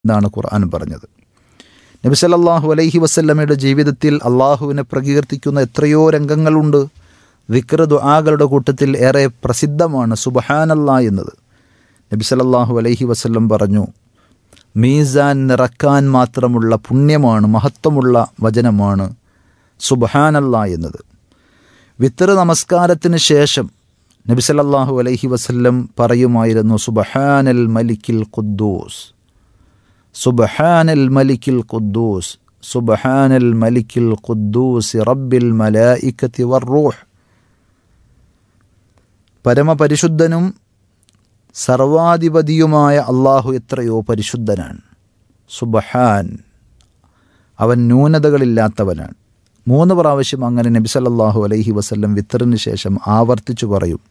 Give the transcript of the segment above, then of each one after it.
എന്നാണ് ഖുർആൻ പറഞ്ഞത് നബി സല്ലല്ലാഹു അലൈഹി വസല്ലമയുടെ ജീവിതത്തിൽ അള്ളാഹുവിനെ പ്രകീർത്തിക്കുന്ന എത്രയോ രംഗങ്ങളുണ്ട് വിക്ര ദുആകളുടെ കൂട്ടത്തിൽ ഏറെ പ്രസിദ്ധമാണ് സുബഹാനല്ലാ എന്നത് നബി സല്ലല്ലാഹു അലൈഹി വസല്ലം പറഞ്ഞു മീസാൻ നിറക്കാൻ മാത്രമുള്ള പുണ്യമാണ് മഹത്വമുള്ള വചനമാണ് സുബഹാനല്ലാ എന്നത് വിത്തർ നമസ്കാരത്തിന് ശേഷം നബി സല്ലല്ലാഹു അലൈഹി വസല്ലം പറയുമായിരുന്നു സുബഹാനൽ മലിക്കിൽ ഖുദ്ദൂസ് സുബഹാനൽ മലിക്കിൽ ഖുദ്ദൂസ് സുബഹാനൽ മലിക്കിൽ ഖുദ്ദൂസ് റബ്ബിൽ മലായിക്കത്തി വർറൂഹ് പരമപരിശുദ്ധനും സർവാധിപതിയുമായ അള്ളാഹു എത്രയോ പരിശുദ്ധനാണ് സുബഹാൻ അവൻ ന്യൂനതകളില്ലാത്തവനാണ് മൂന്ന് പ്രാവശ്യം അങ്ങനെ നബി സല്ലല്ലാഹു അലൈഹി വസല്ലം വിത്തറിന് ശേഷം ആവർത്തിച്ചു പറയും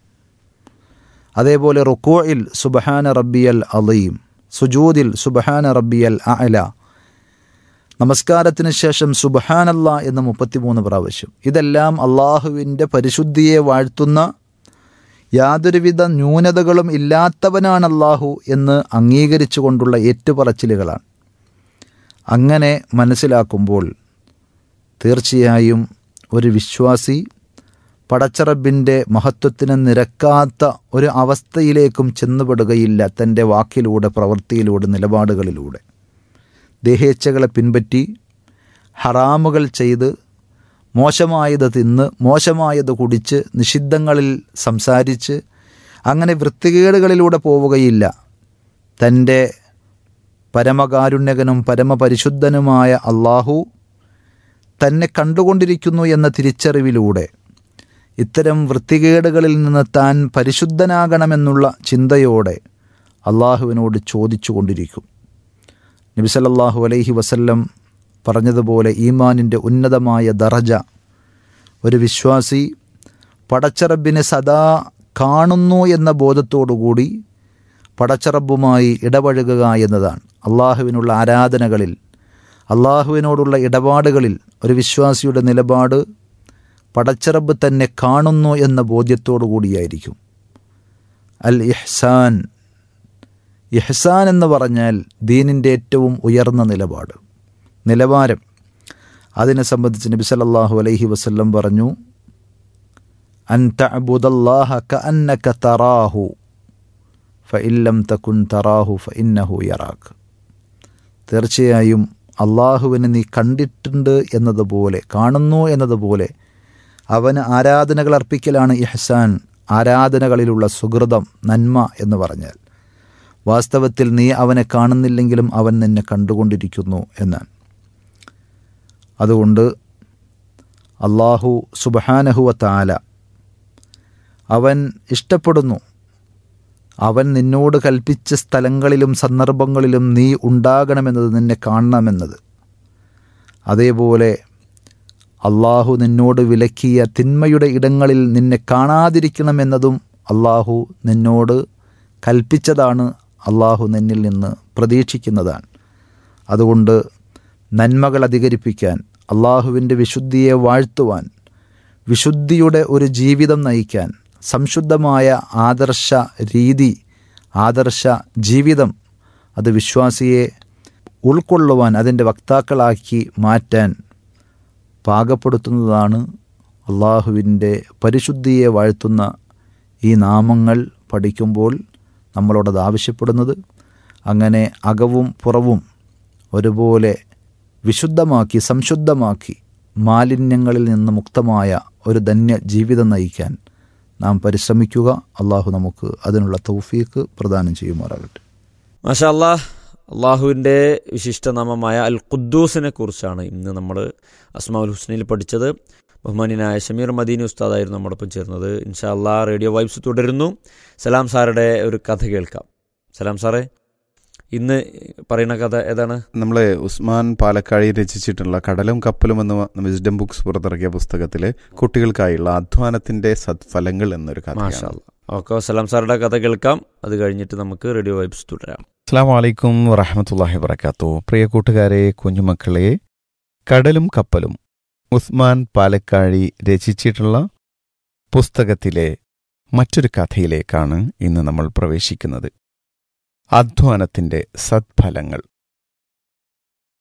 അതേപോലെ റുക്കോയിൽ സുബഹാന റബ്ബിയൽ അലീം സുജൂദിൽ സുബഹാന റബ്ബിയൽ അഅല നമസ്കാരത്തിന് ശേഷം സുബഹാനല്ല എന്ന് മുപ്പത്തിമൂന്ന് പ്രാവശ്യം ഇതെല്ലാം അള്ളാഹുവിൻ്റെ പരിശുദ്ധിയെ വാഴ്ത്തുന്ന യാതൊരുവിധ ന്യൂനതകളും ഇല്ലാത്തവനാണ് അള്ളാഹു എന്ന് അംഗീകരിച്ചുകൊണ്ടുള്ള ഏറ്റുപറച്ചിലുകളാണ് അങ്ങനെ മനസ്സിലാക്കുമ്പോൾ തീർച്ചയായും ഒരു വിശ്വാസി പടച്ചറബിൻ്റെ മഹത്വത്തിന് നിരക്കാത്ത ഒരു അവസ്ഥയിലേക്കും ചെന്നുപെടുകയില്ല തൻ്റെ വാക്കിലൂടെ പ്രവൃത്തിയിലൂടെ നിലപാടുകളിലൂടെ ദേഹേച്ഛകളെ പിൻപറ്റി ഹറാമുകൾ ചെയ്ത് മോശമായത് തിന്ന് മോശമായത് കുടിച്ച് നിഷിദ്ധങ്ങളിൽ സംസാരിച്ച് അങ്ങനെ വൃത്തികേടുകളിലൂടെ പോവുകയില്ല തൻ്റെ പരമകാരുണ്യകനും പരമപരിശുദ്ധനുമായ അള്ളാഹു തന്നെ കണ്ടുകൊണ്ടിരിക്കുന്നു എന്ന തിരിച്ചറിവിലൂടെ ഇത്തരം വൃത്തികേടുകളിൽ നിന്ന് താൻ പരിശുദ്ധനാകണമെന്നുള്ള ചിന്തയോടെ അള്ളാഹുവിനോട് ചോദിച്ചു കൊണ്ടിരിക്കും നബിസലല്ലാഹു അലൈഹി വസല്ലം പറഞ്ഞതുപോലെ ഈമാനിൻ്റെ ഉന്നതമായ ദറജ ഒരു വിശ്വാസി പടച്ചറബിനെ സദാ കാണുന്നു എന്ന ബോധത്തോടുകൂടി പടച്ചറബുമായി ഇടപഴകുക എന്നതാണ് അള്ളാഹുവിനുള്ള ആരാധനകളിൽ അള്ളാഹുവിനോടുള്ള ഇടപാടുകളിൽ ഒരു വിശ്വാസിയുടെ നിലപാട് പടച്ചറബ് തന്നെ കാണുന്നു എന്ന ബോധ്യത്തോടു കൂടിയായിരിക്കും അൽ ഇഹ്സാൻ ഇഹ്സാൻ എന്ന് പറഞ്ഞാൽ ദീനിൻ്റെ ഏറ്റവും ഉയർന്ന നിലപാട് നിലവാരം അതിനെ സംബന്ധിച്ച് നബി സല്ലല്ലാഹു അലൈഹി വസല്ലം പറഞ്ഞു അൻ തഅബുദല്ലാഹ കഅന്നക തറാഹു ഫഇല്ലം തകുൻ തറാഹു ഫഇന്നഹു യറാക്ക് തീർച്ചയായും അള്ളാഹുവിനെ നീ കണ്ടിട്ടുണ്ട് എന്നതുപോലെ കാണുന്നു എന്നതുപോലെ അവന് ആരാധനകൾ അർപ്പിക്കലാണ് ഇഹ്സാൻ ആരാധനകളിലുള്ള സുഹൃതം നന്മ എന്ന് പറഞ്ഞാൽ വാസ്തവത്തിൽ നീ അവനെ കാണുന്നില്ലെങ്കിലും അവൻ നിന്നെ കണ്ടുകൊണ്ടിരിക്കുന്നു എന്നാണ് അതുകൊണ്ട് അള്ളാഹു സുബഹാനഹുവ താല അവൻ ഇഷ്ടപ്പെടുന്നു അവൻ നിന്നോട് കൽപ്പിച്ച സ്ഥലങ്ങളിലും സന്ദർഭങ്ങളിലും നീ ഉണ്ടാകണമെന്നത് നിന്നെ കാണണമെന്നത് അതേപോലെ അള്ളാഹു നിന്നോട് വിലക്കിയ തിന്മയുടെ ഇടങ്ങളിൽ നിന്നെ കാണാതിരിക്കണമെന്നതും അള്ളാഹു നിന്നോട് കൽപ്പിച്ചതാണ് അള്ളാഹു നിന്നിൽ നിന്ന് പ്രതീക്ഷിക്കുന്നതാണ് അതുകൊണ്ട് നന്മകൾ അധികരിപ്പിക്കാൻ അള്ളാഹുവിൻ്റെ വിശുദ്ധിയെ വാഴ്ത്തുവാൻ വിശുദ്ധിയുടെ ഒരു ജീവിതം നയിക്കാൻ സംശുദ്ധമായ ആദർശ രീതി ആദർശ ജീവിതം അത് വിശ്വാസിയെ ഉൾക്കൊള്ളുവാൻ അതിൻ്റെ വക്താക്കളാക്കി മാറ്റാൻ പാകപ്പെടുത്തുന്നതാണ് അള്ളാഹുവിൻ്റെ പരിശുദ്ധിയെ വാഴ്ത്തുന്ന ഈ നാമങ്ങൾ പഠിക്കുമ്പോൾ നമ്മളോടത് ആവശ്യപ്പെടുന്നത് അങ്ങനെ അകവും പുറവും ഒരുപോലെ വിശുദ്ധമാക്കി സംശുദ്ധമാക്കി മാലിന്യങ്ങളിൽ നിന്ന് മുക്തമായ ഒരു ധന്യ ജീവിതം നയിക്കാൻ നാം പരിശ്രമിക്കുക അള്ളാഹു നമുക്ക് അതിനുള്ള തൗഫീക്ക് പ്രദാനം ചെയ്യുമാറാകട്ടെ മാഷാ അള്ളാഹ് അള്ളാഹുവിൻ്റെ വിശിഷ്ടനാമമായ അൽ ഖുദ്ദൂസിനെ കുറിച്ചാണ് ഇന്ന് നമ്മൾ അസ്മാഉൽ ഹുസ്നയിൽ പഠിച്ചത് ബഹുമാനിനായ ഷമീർ മദീനി ഉസ്താദായിരുന്നു നമ്മോടൊപ്പം ചേർന്നത് ഇൻഷാ അള്ളാ റേഡിയോ വൈബ്സ് തുടരുന്നു സലാം സാറുടെ ഒരു കഥ കേൾക്കാം സലാം സാറേ ഇന്ന് പറയുന്ന കഥ ഏതാണ് നമ്മൾ ഉസ്മാൻ പാലക്കാഴി രചിച്ചിട്ടുള്ള കടലും കപ്പലും എന്ന വിസ്ഡം ബുക്സ് പുറത്തിറക്കിയ പുസ്തകത്തിലെ കുട്ടികൾക്കായുള്ള അധ്വാനത്തിന്റെ സത്ഫലങ്ങൾ എന്നൊരു മാഷാ കഥയാണ് അള്ളാ ഓക്കെ സലാം സാറുടെ കഥ കേൾക്കാം അത് കഴിഞ്ഞിട്ട് നമുക്ക് റേഡിയോ വൈബ്സ് തുടരാം അസ്സാം വലൈക്കും വറഹമത്തല്ലാഹി വബർക്കാത്തു പ്രിയ കൂട്ടുകാരെ കുഞ്ഞുമക്കളെ കടലും കപ്പലും ഉസ്മാൻ പാലക്കാഴി രചിച്ചിട്ടുള്ള പുസ്തകത്തിലെ മറ്റൊരു കഥയിലേക്കാണ് ഇന്ന് നമ്മൾ പ്രവേശിക്കുന്നത് അധ്വാനത്തിൻ്റെ സത്ഫലങ്ങൾ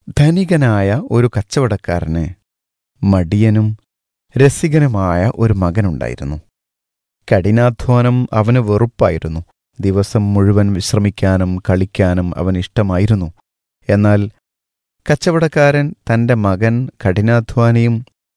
ധനികനായ ഒരു കച്ചവടക്കാരന് മടിയനും രസികനുമായ ഒരു മകനുണ്ടായിരുന്നു കഠിനാധ്വാനം അവന് വെറുപ്പായിരുന്നു ദിവസം മുഴുവൻ വിശ്രമിക്കാനും കളിക്കാനും അവൻ ഇഷ്ടമായിരുന്നു എന്നാൽ കച്ചവടക്കാരൻ തന്റെ മകൻ കഠിനാധ്വാനിയും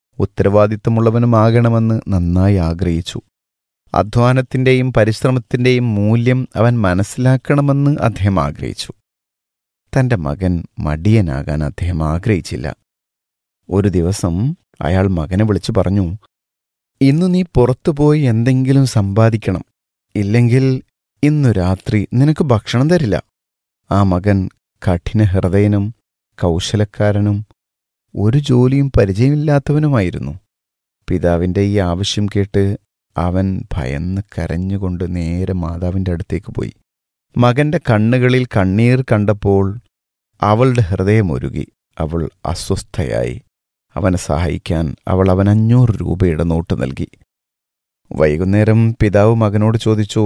ഉത്തരവാദിത്തമുള്ളവനുമാകണമെന്ന് നന്നായി ആഗ്രഹിച്ചു അധ്വാനത്തിന്റെയും പരിശ്രമത്തിന്റെയും മൂല്യം അവൻ മനസ്സിലാക്കണമെന്ന് അദ്ദേഹം ആഗ്രഹിച്ചു തന്റെ മകൻ മടിയനാകാൻ അദ്ദേഹം ആഗ്രഹിച്ചില്ല ഒരു ദിവസം അയാൾ മകനെ വിളിച്ചു പറഞ്ഞു ഇന്നു നീ പുറത്തുപോയി എന്തെങ്കിലും സമ്പാദിക്കണം ഇല്ലെങ്കിൽ ഇന്നു രാത്രി നിനക്ക് ഭക്ഷണം തരില്ല ആ മകൻ കഠിന ഹൃദയനും കൗശലക്കാരനും ഒരു ജോലിയും പരിചയമില്ലാത്തവനുമായിരുന്നു പിതാവിന്റെ ഈ ആവശ്യം കേട്ട് അവൻ ഭയന്ന് കരഞ്ഞുകൊണ്ട് നേരെ മാതാവിന്റെ അടുത്തേക്ക് പോയി മകന്റെ കണ്ണുകളിൽ കണ്ണീർ കണ്ടപ്പോൾ അവളുടെ ഹൃദയമൊരുകി അവൾ അസ്വസ്ഥയായി അവനെ സഹായിക്കാൻ അവൾ അവൻ അഞ്ഞൂറ് രൂപയുടെ നോട്ട് നൽകി വൈകുന്നേരം പിതാവ് മകനോട് ചോദിച്ചു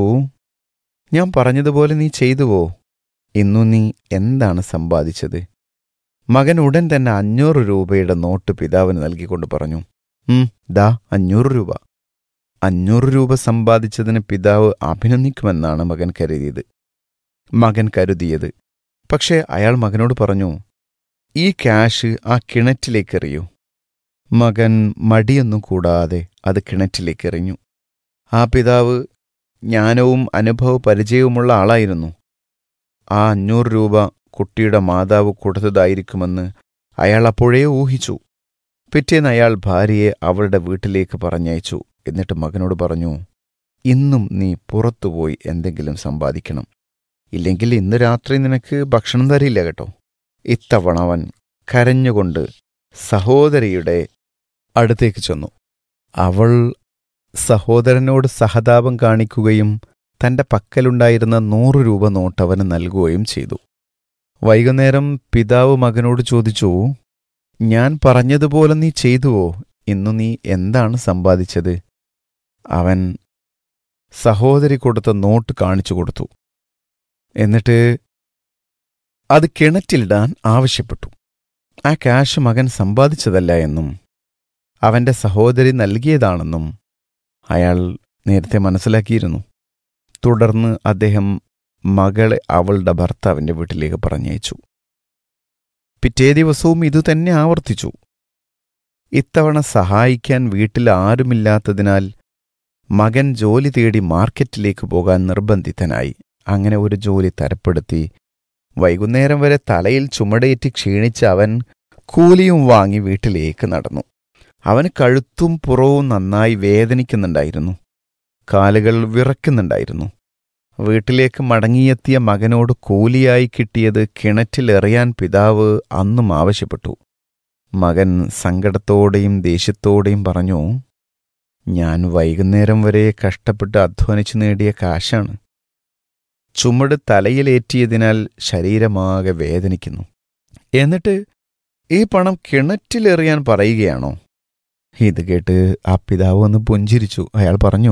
ഞാൻ പറഞ്ഞതുപോലെ നീ ചെയ്തുവോ ഇന്നു നീ എന്താണ് സമ്പാദിച്ചത് മകൻ ഉടൻ തന്നെ അഞ്ഞൂറ് രൂപയുടെ നോട്ട് പിതാവിന് നൽകിക്കൊണ്ട് പറഞ്ഞു ഉം ദാ അഞ്ഞൂറ് രൂപ അഞ്ഞൂറ് രൂപ സമ്പാദിച്ചതിന് പിതാവ് അഭിനന്ദിക്കുമെന്നാണ് മകൻ കരുതിയത് മകൻ കരുതിയത് പക്ഷേ അയാൾ മകനോട് പറഞ്ഞു ഈ ക്യാഷ് ആ കിണറ്റിലേക്ക് എറിയൂ മകൻ മടിയൊന്നും കൂടാതെ അത് കിണറ്റിലേക്ക് എറിഞ്ഞു ആ പിതാവ് ജ്ഞാനവും അനുഭവ പരിചയവുമുള്ള ആളായിരുന്നു ആ അഞ്ഞൂറ് രൂപ കുട്ടിയുടെ മാതാവ് കൊടുത്തതായിരിക്കുമെന്ന് അയാൾ അപ്പോഴേ ഊഹിച്ചു പിറ്റേന്ന് അയാൾ ഭാര്യയെ അവളുടെ വീട്ടിലേക്ക് പറഞ്ഞയച്ചു എന്നിട്ട് മകനോട് പറഞ്ഞു ഇന്നും നീ പുറത്തുപോയി എന്തെങ്കിലും സമ്പാദിക്കണം ഇല്ലെങ്കിൽ ഇന്ന് രാത്രി നിനക്ക് ഭക്ഷണം തരില്ല കേട്ടോ ഇത്തവണ അവൻ കരഞ്ഞുകൊണ്ട് സഹോദരിയുടെ അടുത്തേക്ക് ചെന്നു അവൾ സഹോദരനോട് സഹതാപം കാണിക്കുകയും തന്റെ പക്കലുണ്ടായിരുന്ന നൂറ് രൂപ നോട്ട് അവന് നൽകുകയും ചെയ്തു വൈകുന്നേരം പിതാവ് മകനോട് ചോദിച്ചു ഞാൻ പറഞ്ഞതുപോലെ നീ ചെയ്തുവോ ഇന്നു നീ എന്താണ് സമ്പാദിച്ചത് അവൻ സഹോദരി കൊടുത്ത നോട്ട് കാണിച്ചു കൊടുത്തു എന്നിട്ട് അത് കിണറ്റിലിടാൻ ആവശ്യപ്പെട്ടു ആ ക്യാഷ് മകൻ സമ്പാദിച്ചതല്ല എന്നും അവന്റെ സഹോദരി നൽകിയതാണെന്നും അയാൾ നേരത്തെ മനസ്സിലാക്കിയിരുന്നു തുടർന്ന് അദ്ദേഹം മകളെ അവളുടെ ഭർത്താവിന്റെ വീട്ടിലേക്ക് പറഞ്ഞയച്ചു പിറ്റേ ദിവസവും ഇതുതന്നെ ആവർത്തിച്ചു ഇത്തവണ സഹായിക്കാൻ വീട്ടിൽ ആരുമില്ലാത്തതിനാൽ മകൻ ജോലി തേടി മാർക്കറ്റിലേക്ക് പോകാൻ നിർബന്ധിതനായി അങ്ങനെ ഒരു ജോലി തരപ്പെടുത്തി വൈകുന്നേരം വരെ തലയിൽ ചുമടേറ്റി ക്ഷീണിച്ച അവൻ കൂലിയും വാങ്ങി വീട്ടിലേക്ക് നടന്നു അവന് കഴുത്തും പുറവും നന്നായി വേദനിക്കുന്നുണ്ടായിരുന്നു കാലുകൾ വിറയ്ക്കുന്നുണ്ടായിരുന്നു വീട്ടിലേക്ക് മടങ്ങിയെത്തിയ മകനോട് കൂലിയായി കിട്ടിയത് കിണറ്റിലെറിയാൻ പിതാവ് അന്നും ആവശ്യപ്പെട്ടു മകൻ സങ്കടത്തോടെയും ദേഷ്യത്തോടെയും പറഞ്ഞു ഞാൻ വൈകുന്നേരം വരെ കഷ്ടപ്പെട്ട് അധ്വാനിച്ചു നേടിയ കാശാണ് ചുമട് തലയിലേറ്റിയതിനാൽ ശരീരമാകെ വേദനിക്കുന്നു എന്നിട്ട് ഈ പണം കിണറ്റിലെറിയാൻ പറയുകയാണോ ഇത് കേട്ട് ആ പിതാവ് ഒന്ന് പുഞ്ചിരിച്ചു അയാൾ പറഞ്ഞു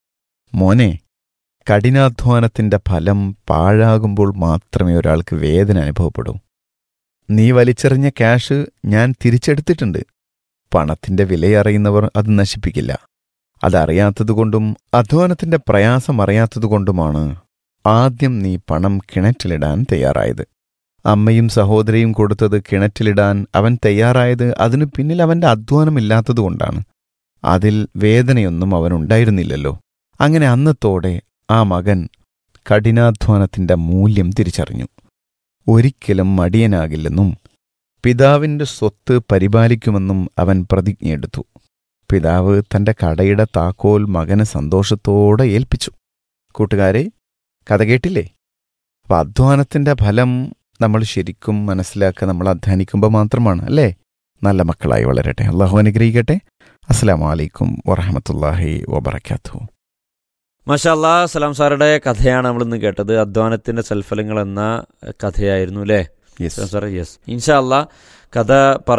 മോനെ കഠിനാധ്വാനത്തിന്റെ ഫലം പാഴാകുമ്പോൾ മാത്രമേ ഒരാൾക്ക് വേദന അനുഭവപ്പെടൂ നീ വലിച്ചെറിഞ്ഞ ക്യാഷ് ഞാൻ തിരിച്ചെടുത്തിട്ടുണ്ട് പണത്തിന്റെ വിലയറിയുന്നവർ അത് നശിപ്പിക്കില്ല അതറിയാത്തതുകൊണ്ടും അധ്വാനത്തിന്റെ പ്രയാസം അറിയാത്തതുകൊണ്ടുമാണ് ആദ്യം നീ പണം കിണറ്റിലിടാൻ തയ്യാറായത് അമ്മയും സഹോദരിയും കൊടുത്തത് കിണറ്റിലിടാൻ അവൻ തയ്യാറായത് അതിനു പിന്നിൽ അവന്റെ അധ്വാനമില്ലാത്തതുകൊണ്ടാണ് അതിൽ വേദനയൊന്നും അവനുണ്ടായിരുന്നില്ലല്ലോ അങ്ങനെ അന്നത്തോടെ ആ മകൻ കഠിനാധ്വാനത്തിന്റെ മൂല്യം തിരിച്ചറിഞ്ഞു ഒരിക്കലും മടിയനാകില്ലെന്നും പിതാവിന്റെ സ്വത്ത് പരിപാലിക്കുമെന്നും അവൻ പ്രതിജ്ഞയെടുത്തു പിതാവ് തന്റെ കടയുടെ താക്കോൽ മകന് സന്തോഷത്തോടെ ഏൽപ്പിച്ചു കൂട്ടുകാരെ കഥ കേട്ടില്ലേ അപ്പൊ അധ്വാനത്തിന്റെ ഫലം നമ്മൾ ശരിക്കും മനസ്സിലാക്കുക നമ്മൾ അധ്വാനിക്കുമ്പോൾ മാത്രമാണ് അല്ലേ നല്ല മക്കളായി വളരട്ടെ അള്ളാഹു അനുഗ്രഹിക്കട്ടെ അസ്സാം വലൈക്കും വറഹമത്തല്ലാഹി വബർക്കാത്തു മഷാല്ലാ സലാം സാറുടെ കഥയാണ് നമ്മൾ ഇന്ന് കേട്ടത് അധ്വാനത്തിന്റെ സൽഫലങ്ങൾ എന്ന കഥയായിരുന്നു അല്ലേ യെസ് സാറേ യെസ് ഇൻഷാ അല്ലാ കഥ പറയാം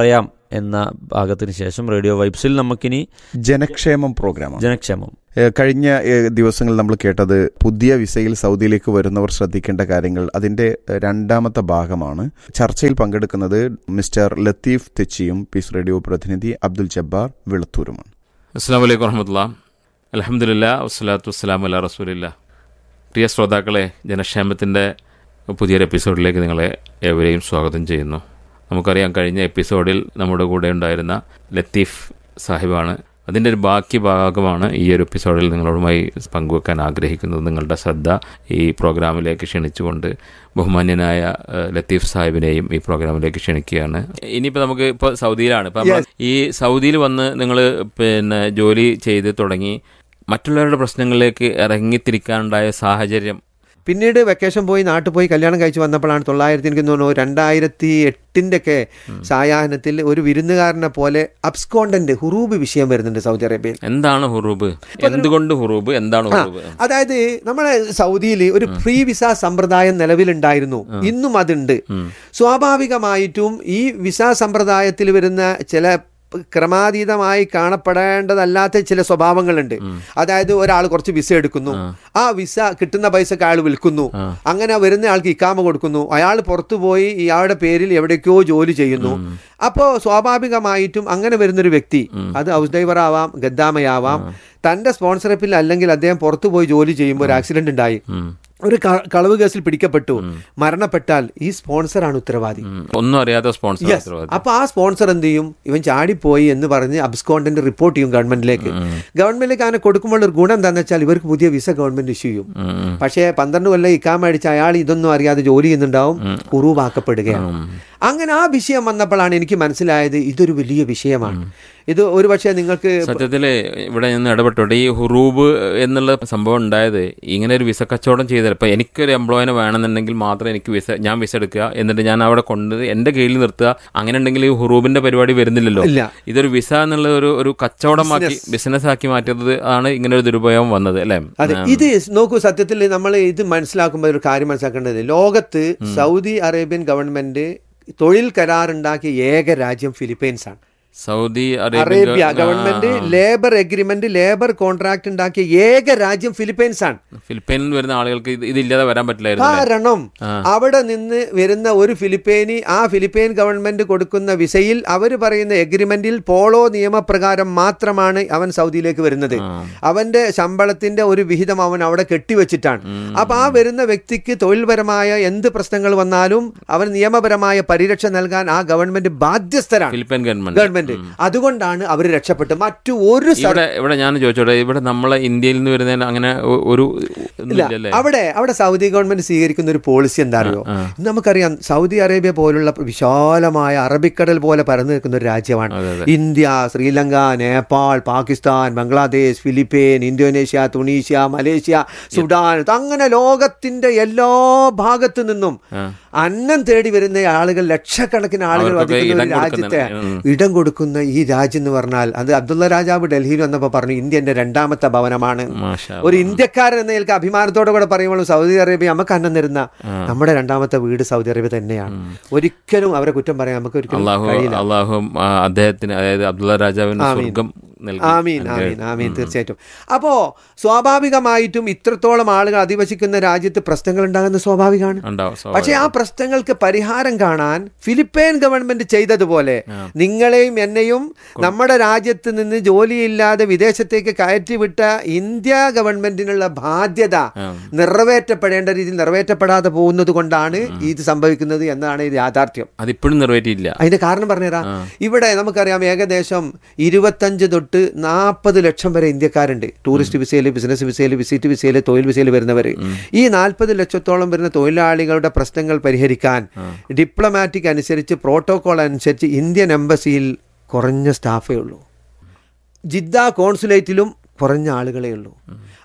എന്ന ഭാഗത്തിന് ശേഷം റേഡിയോ വൈബ്സിൽ നമുക്കിനി ജനക്ഷേമം പ്രോഗ്രാമാണ് ജനക്ഷേമം ഏഹ് കഴിഞ്ഞ ഏഹ് ദിവസങ്ങളിൽ നമ്മൾ കേട്ടത് പുതിയ വിസയിൽ സൗദിയിലേക്ക് വരുന്നവർ ശ്രദ്ധിക്കേണ്ട കാര്യങ്ങൾ അതിന്റെ ഏഹ് രണ്ടാമത്തെ ഭാഗമാണ് ചർച്ചയിൽ പങ്കെടുക്കുന്നത് മിസ്റ്റർ ലത്തീഫ് തെച്ചിയും പീസ് റേഡിയോ പ്രതിനിധി അബ്ദുൽ ജബ്ബാർ വെളുത്തൂരുമാണ് അസ്സാം വലൈക്കും വറഹമത്തുള്ള അലഹമുല്ല വസ്സലാത്തു വസ്സലാം അല്ല റസൂലില്ല പ്രിയ ശ്രോതാക്കളെ ജനക്ഷേമത്തിൻ്റെ പുതിയൊരു എപ്പിസോഡിലേക്ക് നിങ്ങളെ ഏവരെയും സ്വാഗതം ചെയ്യുന്നു നമുക്കറിയാം കഴിഞ്ഞ എപ്പിസോഡിൽ നമ്മുടെ കൂടെ ഉണ്ടായിരുന്ന ലത്തീഫ് സാഹിബാണ് അതിൻ്റെ ഒരു ബാക്കി ഭാഗമാണ് ഈ ഒരു എപ്പിസോഡിൽ നിങ്ങളോടുമായി പങ്കുവെക്കാൻ ആഗ്രഹിക്കുന്നത് നിങ്ങളുടെ ശ്രദ്ധ ഈ പ്രോഗ്രാമിലേക്ക് ക്ഷണിച്ചുകൊണ്ട് ബഹുമാന്യനായ ഏഹ്, ലത്തീഫ് സാഹിബിനെയും ഈ പ്രോഗ്രാമിലേക്ക് ക്ഷണിക്കുകയാണ് ഇനിയിപ്പോൾ നമുക്ക് ഇപ്പോൾ സൗദിയിലാണ് ഇപ്പം നമ്മൾ ഈ സൗദിയിൽ വന്ന് നിങ്ങൾ പിന്നെ ജോലി ചെയ്ത് തുടങ്ങി മറ്റുള്ളവരുടെ പ്രശ്നങ്ങളിലേക്ക് ഇറങ്ങിത്തിരിക്കാനുണ്ടായ സാഹചര്യം പിന്നീട് വെക്കേഷൻ പോയി നാട്ടിൽ പോയി കല്യാണം കഴിച്ച് വന്നപ്പോഴാണ് തൊള്ളായിരത്തി എനിക്ക് തോന്നുന്നു രണ്ടായിരത്തി എട്ടിൻ്റെ ഒക്കെ സായാഹ്നത്തിൽ ഒരു വിരുന്നുകാരനെ പോലെ അബ്സ്കോണ്ടന്റ് ഹുറൂബ് വിഷയം വരുന്നുണ്ട് സൗദി അറേബ്യയിൽ എന്താണ് ഹുറൂബ് എന്തുകൊണ്ട് ഹുറൂബ് എന്താണ് ഹുറൂബ് അതായത് നമ്മുടെ സൗദിയിൽ ഒരു ഫ്രീ വിസ സമ്പ്രദായം നിലവിലുണ്ടായിരുന്നു ഇന്നും അതുണ്ട് സ്വാഭാവികമായിട്ടും ഈ വിസ സമ്പ്രദായത്തിൽ വരുന്ന ചില ക്രമാതീതമായി കാണപ്പെടേണ്ടതല്ലാത്ത ചില സ്വഭാവങ്ങളുണ്ട് അതായത് ഒരാൾ കുറച്ച് വിസ എടുക്കുന്നു ആ വിസ കിട്ടുന്ന പൈസക്ക് അയാൾ വിൽക്കുന്നു അങ്ങനെ വരുന്ന ആൾക്ക് ഇക്കാമ കൊടുക്കുന്നു അയാൾ പുറത്തു പോയി ഇയാളുടെ പേരിൽ എവിടേക്കോ ജോലി ചെയ്യുന്നു അപ്പോൾ സ്വാഭാവികമായിട്ടും അങ്ങനെ വരുന്നൊരു വ്യക്തി അത് ഹൗസ് ഡ്രൈവർ ആവാം ഗദ്ദാമയാവാം തന്റെ സ്പോൺസർഷിപ്പിൽ അല്ലെങ്കിൽ അദ്ദേഹം പുറത്തു പോയി ജോലി ചെയ്യുമ്പോൾ ഒരു ആക്സിഡന്റ് ഉണ്ടായി ഒരു ക- കളവ് കേസിൽ പിടിക്കപ്പെട്ടു മരണപ്പെട്ടാൽ ഈ സ്പോൺസറാണ് ഉത്തരവാദി ഉം. ഒന്നും അറിയാത്ത സ്പോൺസർ Yes. അപ്പൊ ആ സ്പോൺസർ എന്ത് ചെയ്യും ഇവൻ ചാടിപ്പോയി എന്ന് പറഞ്ഞ് അബ്സ്കോണ്ടന്റ് റിപ്പോർട്ട് ചെയ്യും ഗവൺമെന്റിലേക്ക് ഗവൺമെന്റിലേക്ക് അങ്ങനെ കൊടുക്കുമ്പോൾ ഒരു ഗുണം എന്താണെന്ന് വെച്ചാൽ ഇവർക്ക് പുതിയ വിസ ഗവൺമെന്റ് ഇഷ്യൂ ചെയ്യും പക്ഷേ പന്ത്രണ്ട് കൊല്ലം ഇക്കാമ അടിച്ച അയാൾ ഇതൊന്നും അറിയാതെ ജോലി ചെയ്യുന്നുണ്ടാവും കുറൂവാക്കപ്പെടുകയാണ് അങ്ങനെ ആ വിഷയം വന്നപ്പോഴാണ് എനിക്ക് മനസ്സിലായത് ഇതൊരു വലിയ വിഷയമാണ് ഇത് ഒരു പക്ഷേ നിങ്ങൾക്ക് സത്യത്തില് ഇവിടെ നിന്ന് ഇടപെട്ടോട്ടെ ഈ ഹുറൂബ് എന്നുള്ള സംഭവം ഉണ്ടായത് ഇങ്ങനെ ഒരു വിസ കച്ചവടം ചെയ്താൽ ഇപ്പൊ എനിക്കൊരു എംപ്ലോയിനെ വേണമെന്നുണ്ടെങ്കിൽ മാത്രം എനിക്ക് വിസ ഞാൻ വിസ എടുക്കുക എന്നിട്ട് ഞാൻ അവിടെ കൊണ്ട് എന്റെ കീഴിൽ നിർത്തുക അങ്ങനെ ഉണ്ടെങ്കിൽ ഈ ഹുറൂബിന്റെ പരിപാടി വരുന്നില്ലല്ലോ ഇല്ല. ഇതൊരു വിസ എന്നുള്ള ഒരു ഒരു കച്ചവടമാക്കി ബിസിനസ് ആക്കി മാറ്റുന്നത് ആണ് ഇങ്ങനെ ഒരു ദുരുപയോഗം വന്നത് അല്ലേ അതെ ഇത് നോക്കൂ സത്യത്തിൽ നമ്മൾ ഇത് മനസ്സിലാക്കുമ്പോൾ ഒരു കാര്യം മനസ്സിലാക്കേണ്ടത് ലോകത്ത് സൗദി അറേബ്യൻ ഗവൺമെന്റ് തൊഴിൽ കരാറുണ്ടാക്കിയ ഏക രാജ്യം ഫിലിപ്പൈൻസ് ആണ് സൗദി അറേബ്യ ആ, ഗവൺമെന്റ് ആ. ലേബർ എഗ്രിമെന്റ് ലേബർ കോൺട്രാക്ട് ഉണ്ടാക്കിയ ഏക രാജ്യം ഫിലിപ്പൈൻസ് ആണ് ഫിലിപ്പൈനിൽ നിന്ന് വരുന്ന ആളുകൾക്ക് ഇത് ഇതില്ലാതെ വരാൻ പറ്റില്ലായിരുന്നു അല്ലേ? കാരണം ആ. അവിടെ നിന്ന് വരുന്ന ഒരു ഫിലിപ്പൈനി ആ ഫിലിപ്പൈൻ ഗവൺമെന്റ് കൊടുക്കുന്ന വിസയിൽ അവർ പറയുന്ന എഗ്രിമെന്റിൽ പോളോ നിയമപ്രകാരം മാത്രമാണ് അവൻ സൗദിയിലേക്ക് വരുന്നത് അവന്റെ ശമ്പളത്തിന്റെ ഒരു വിഹിതം അവൻ അവിടെ കെട്ടിവെച്ചിട്ടാണ് അപ്പൊ ആ വരുന്ന വ്യക്തിക്ക് തൊഴിൽപരമായ എന്ത് പ്രശ്നങ്ങൾ വന്നാലും അവൻ നിയമപരമായ പരിരക്ഷ നൽകാൻ ആ ഗവൺമെന്റ് ബാധ്യസ്ഥരാണ് ഫിലിപ്പൈൻ ഗവൺമെന്റ് ഗവൺമെന്റ് അതുകൊണ്ടാണ് അവർ രക്ഷപ്പെട്ടത് മറ്റു ഒരു സ്ഥ- ഇവിടെ ഇവിടെ ഞാൻ ചോദിച്ചോട്ടെ ഇവിടെ നമ്മളെ ഇന്ത്യയിൽ നിന്ന് വരുന്നതിന് അങ്ങനെ ഒ- ഒരു ഇല്ല ഇല്ലല്ലേ അവിടെ അവിടെ സൗദി ഗവൺമെന്റ് സ്വീകരിക്കുന്ന ഒരു പോളിസി എന്താ അറിയോ ഇന്ന് നമുക്കറിയാം സൗദി അറേബ്യ പോലുള്ള വിശാലമായ അറബിക്കടൽ പോലെ പരന്നു നിൽക്കുന്ന ഒരു രാജ്യമാണ് India Sri Lanka Nepal Pakistan Bangladesh Philippine Indonesia Tunisia Malaysia Sudan അങ്ങനെ ലോകത്തിന്റെ എല്ലാ ഭാഗത്തു നിന്നും അന്നം തേടി വരുന്ന ആളുകൾ ലക്ഷക്കണക്കിന് ആളുകൾ അവർക്കൊക്കെ വധിക്കുന്ന ഒരു ഇടം രാജ്യത്തെ കൊടുക്കുന്ന- ഉം. ഇടം കൊടുക്കുന്ന ഈ രാജ്യം എന്ന് പറഞ്ഞാൽ അത് അബ്ദുള്ള രാജാവ് ഡൽഹിയിൽ വന്നപ്പോൾ പറഞ്ഞു ഇന്ത്യ എന്റെ രണ്ടാമത്തെ ഭവനമാണ് മാഷാ ഒരു ഇന്ത്യക്കാരൻ എന്ന നിലക്ക് അഭിമാനത്തോടെ കൂടെ പറയുമ്പോൾ സൗദി അറേബ്യ നമുക്ക് അന്നം തരുന്ന നമ്മുടെ രണ്ടാമത്തെ വീട് സൗദി അറേബ്യ തന്നെയാണ് ഒരിക്കലും അവരെ കുറ്റം പറയാൻ നമുക്ക് ഒരിക്കലും അള്ളാഹു കഴിയില്ല അള്ളാഹു ആ, അദ്ദേഹത്തിന് അതായത് അബ്ദുള്ള രാജാവിന് ആമീൻ. സ്വർഗം നൽകി ആമീൻ ആമീൻ ആമീൻ തീർച്ചയായിട്ടും അപ്പോ സ്വാഭാവികമായിട്ടും ഇത്രത്തോളം ആളുകൾ അധിവസിക്കുന്ന രാജ്യത്ത് പ്രശ്നങ്ങൾ ഉണ്ടാകുന്നത് സ്വാഭാവികമാണ് ഉണ്ടാവും പക്ഷേ സ്വാഭാവികം. ആ പ്രശ്നങ്ങൾക്ക് പരിഹാരം കാണാൻ ഫിലിപ്പൈൻ ഗവൺമെന്റ് ചെയ്തതുപോലെ നിങ്ങളെയും എന്നെയും നമ്മുടെ രാജ്യത്ത് നിന്ന് ജോലിയില്ലാതെ വിദേശത്തേക്ക് കയറ്റിവിട്ട ഇന്ത്യ ഗവൺമെന്റിനുള്ള ബാധ്യത നിറവേറ്റപ്പെടേണ്ട രീതിയിൽ നിറവേറ്റപ്പെടാതെ പോകുന്നത് കൊണ്ടാണ് ഇത് സംഭവിക്കുന്നത് എന്നാണ് ഇത് യാഥാർത്ഥ്യം അതിപ്പോഴും നിറവേറ്റിയില്ല അതിന്റെ കാരണം പറഞ്ഞുതരാം ഇവിടെ നമുക്കറിയാം ഏകദേശം ഇരുപത്തഞ്ച് തൊട്ട് നാൽപ്പത് ലക്ഷം വരെ ഇന്ത്യക്കാരുണ്ട് ടൂറിസ്റ്റ് വിസയിൽ ബിസിനസ് വിസയിൽ വിസിറ്റ് വിസയിൽ തൊഴിൽ വിസയിൽ വരുന്നവർ ഈ നാൽപ്പത് ലക്ഷത്തോളം വരുന്ന തൊഴിലാളികളുടെ പ്രശ്നങ്ങൾ പരിഹരിക്കാൻ ഡിപ്ലോമാറ്റിക് അനുസരിച്ച് പ്രോട്ടോകോൾ അനുസരിച്ച് ഇന്ത്യൻ എംബസിയിൽ കുറഞ്ഞ സ്റ്റാഫേ ഉള്ളൂ ജിദ്ദ കോൺസുലേറ്റിലും കുറഞ്ഞ ആളുകളേ ഉള്ളൂ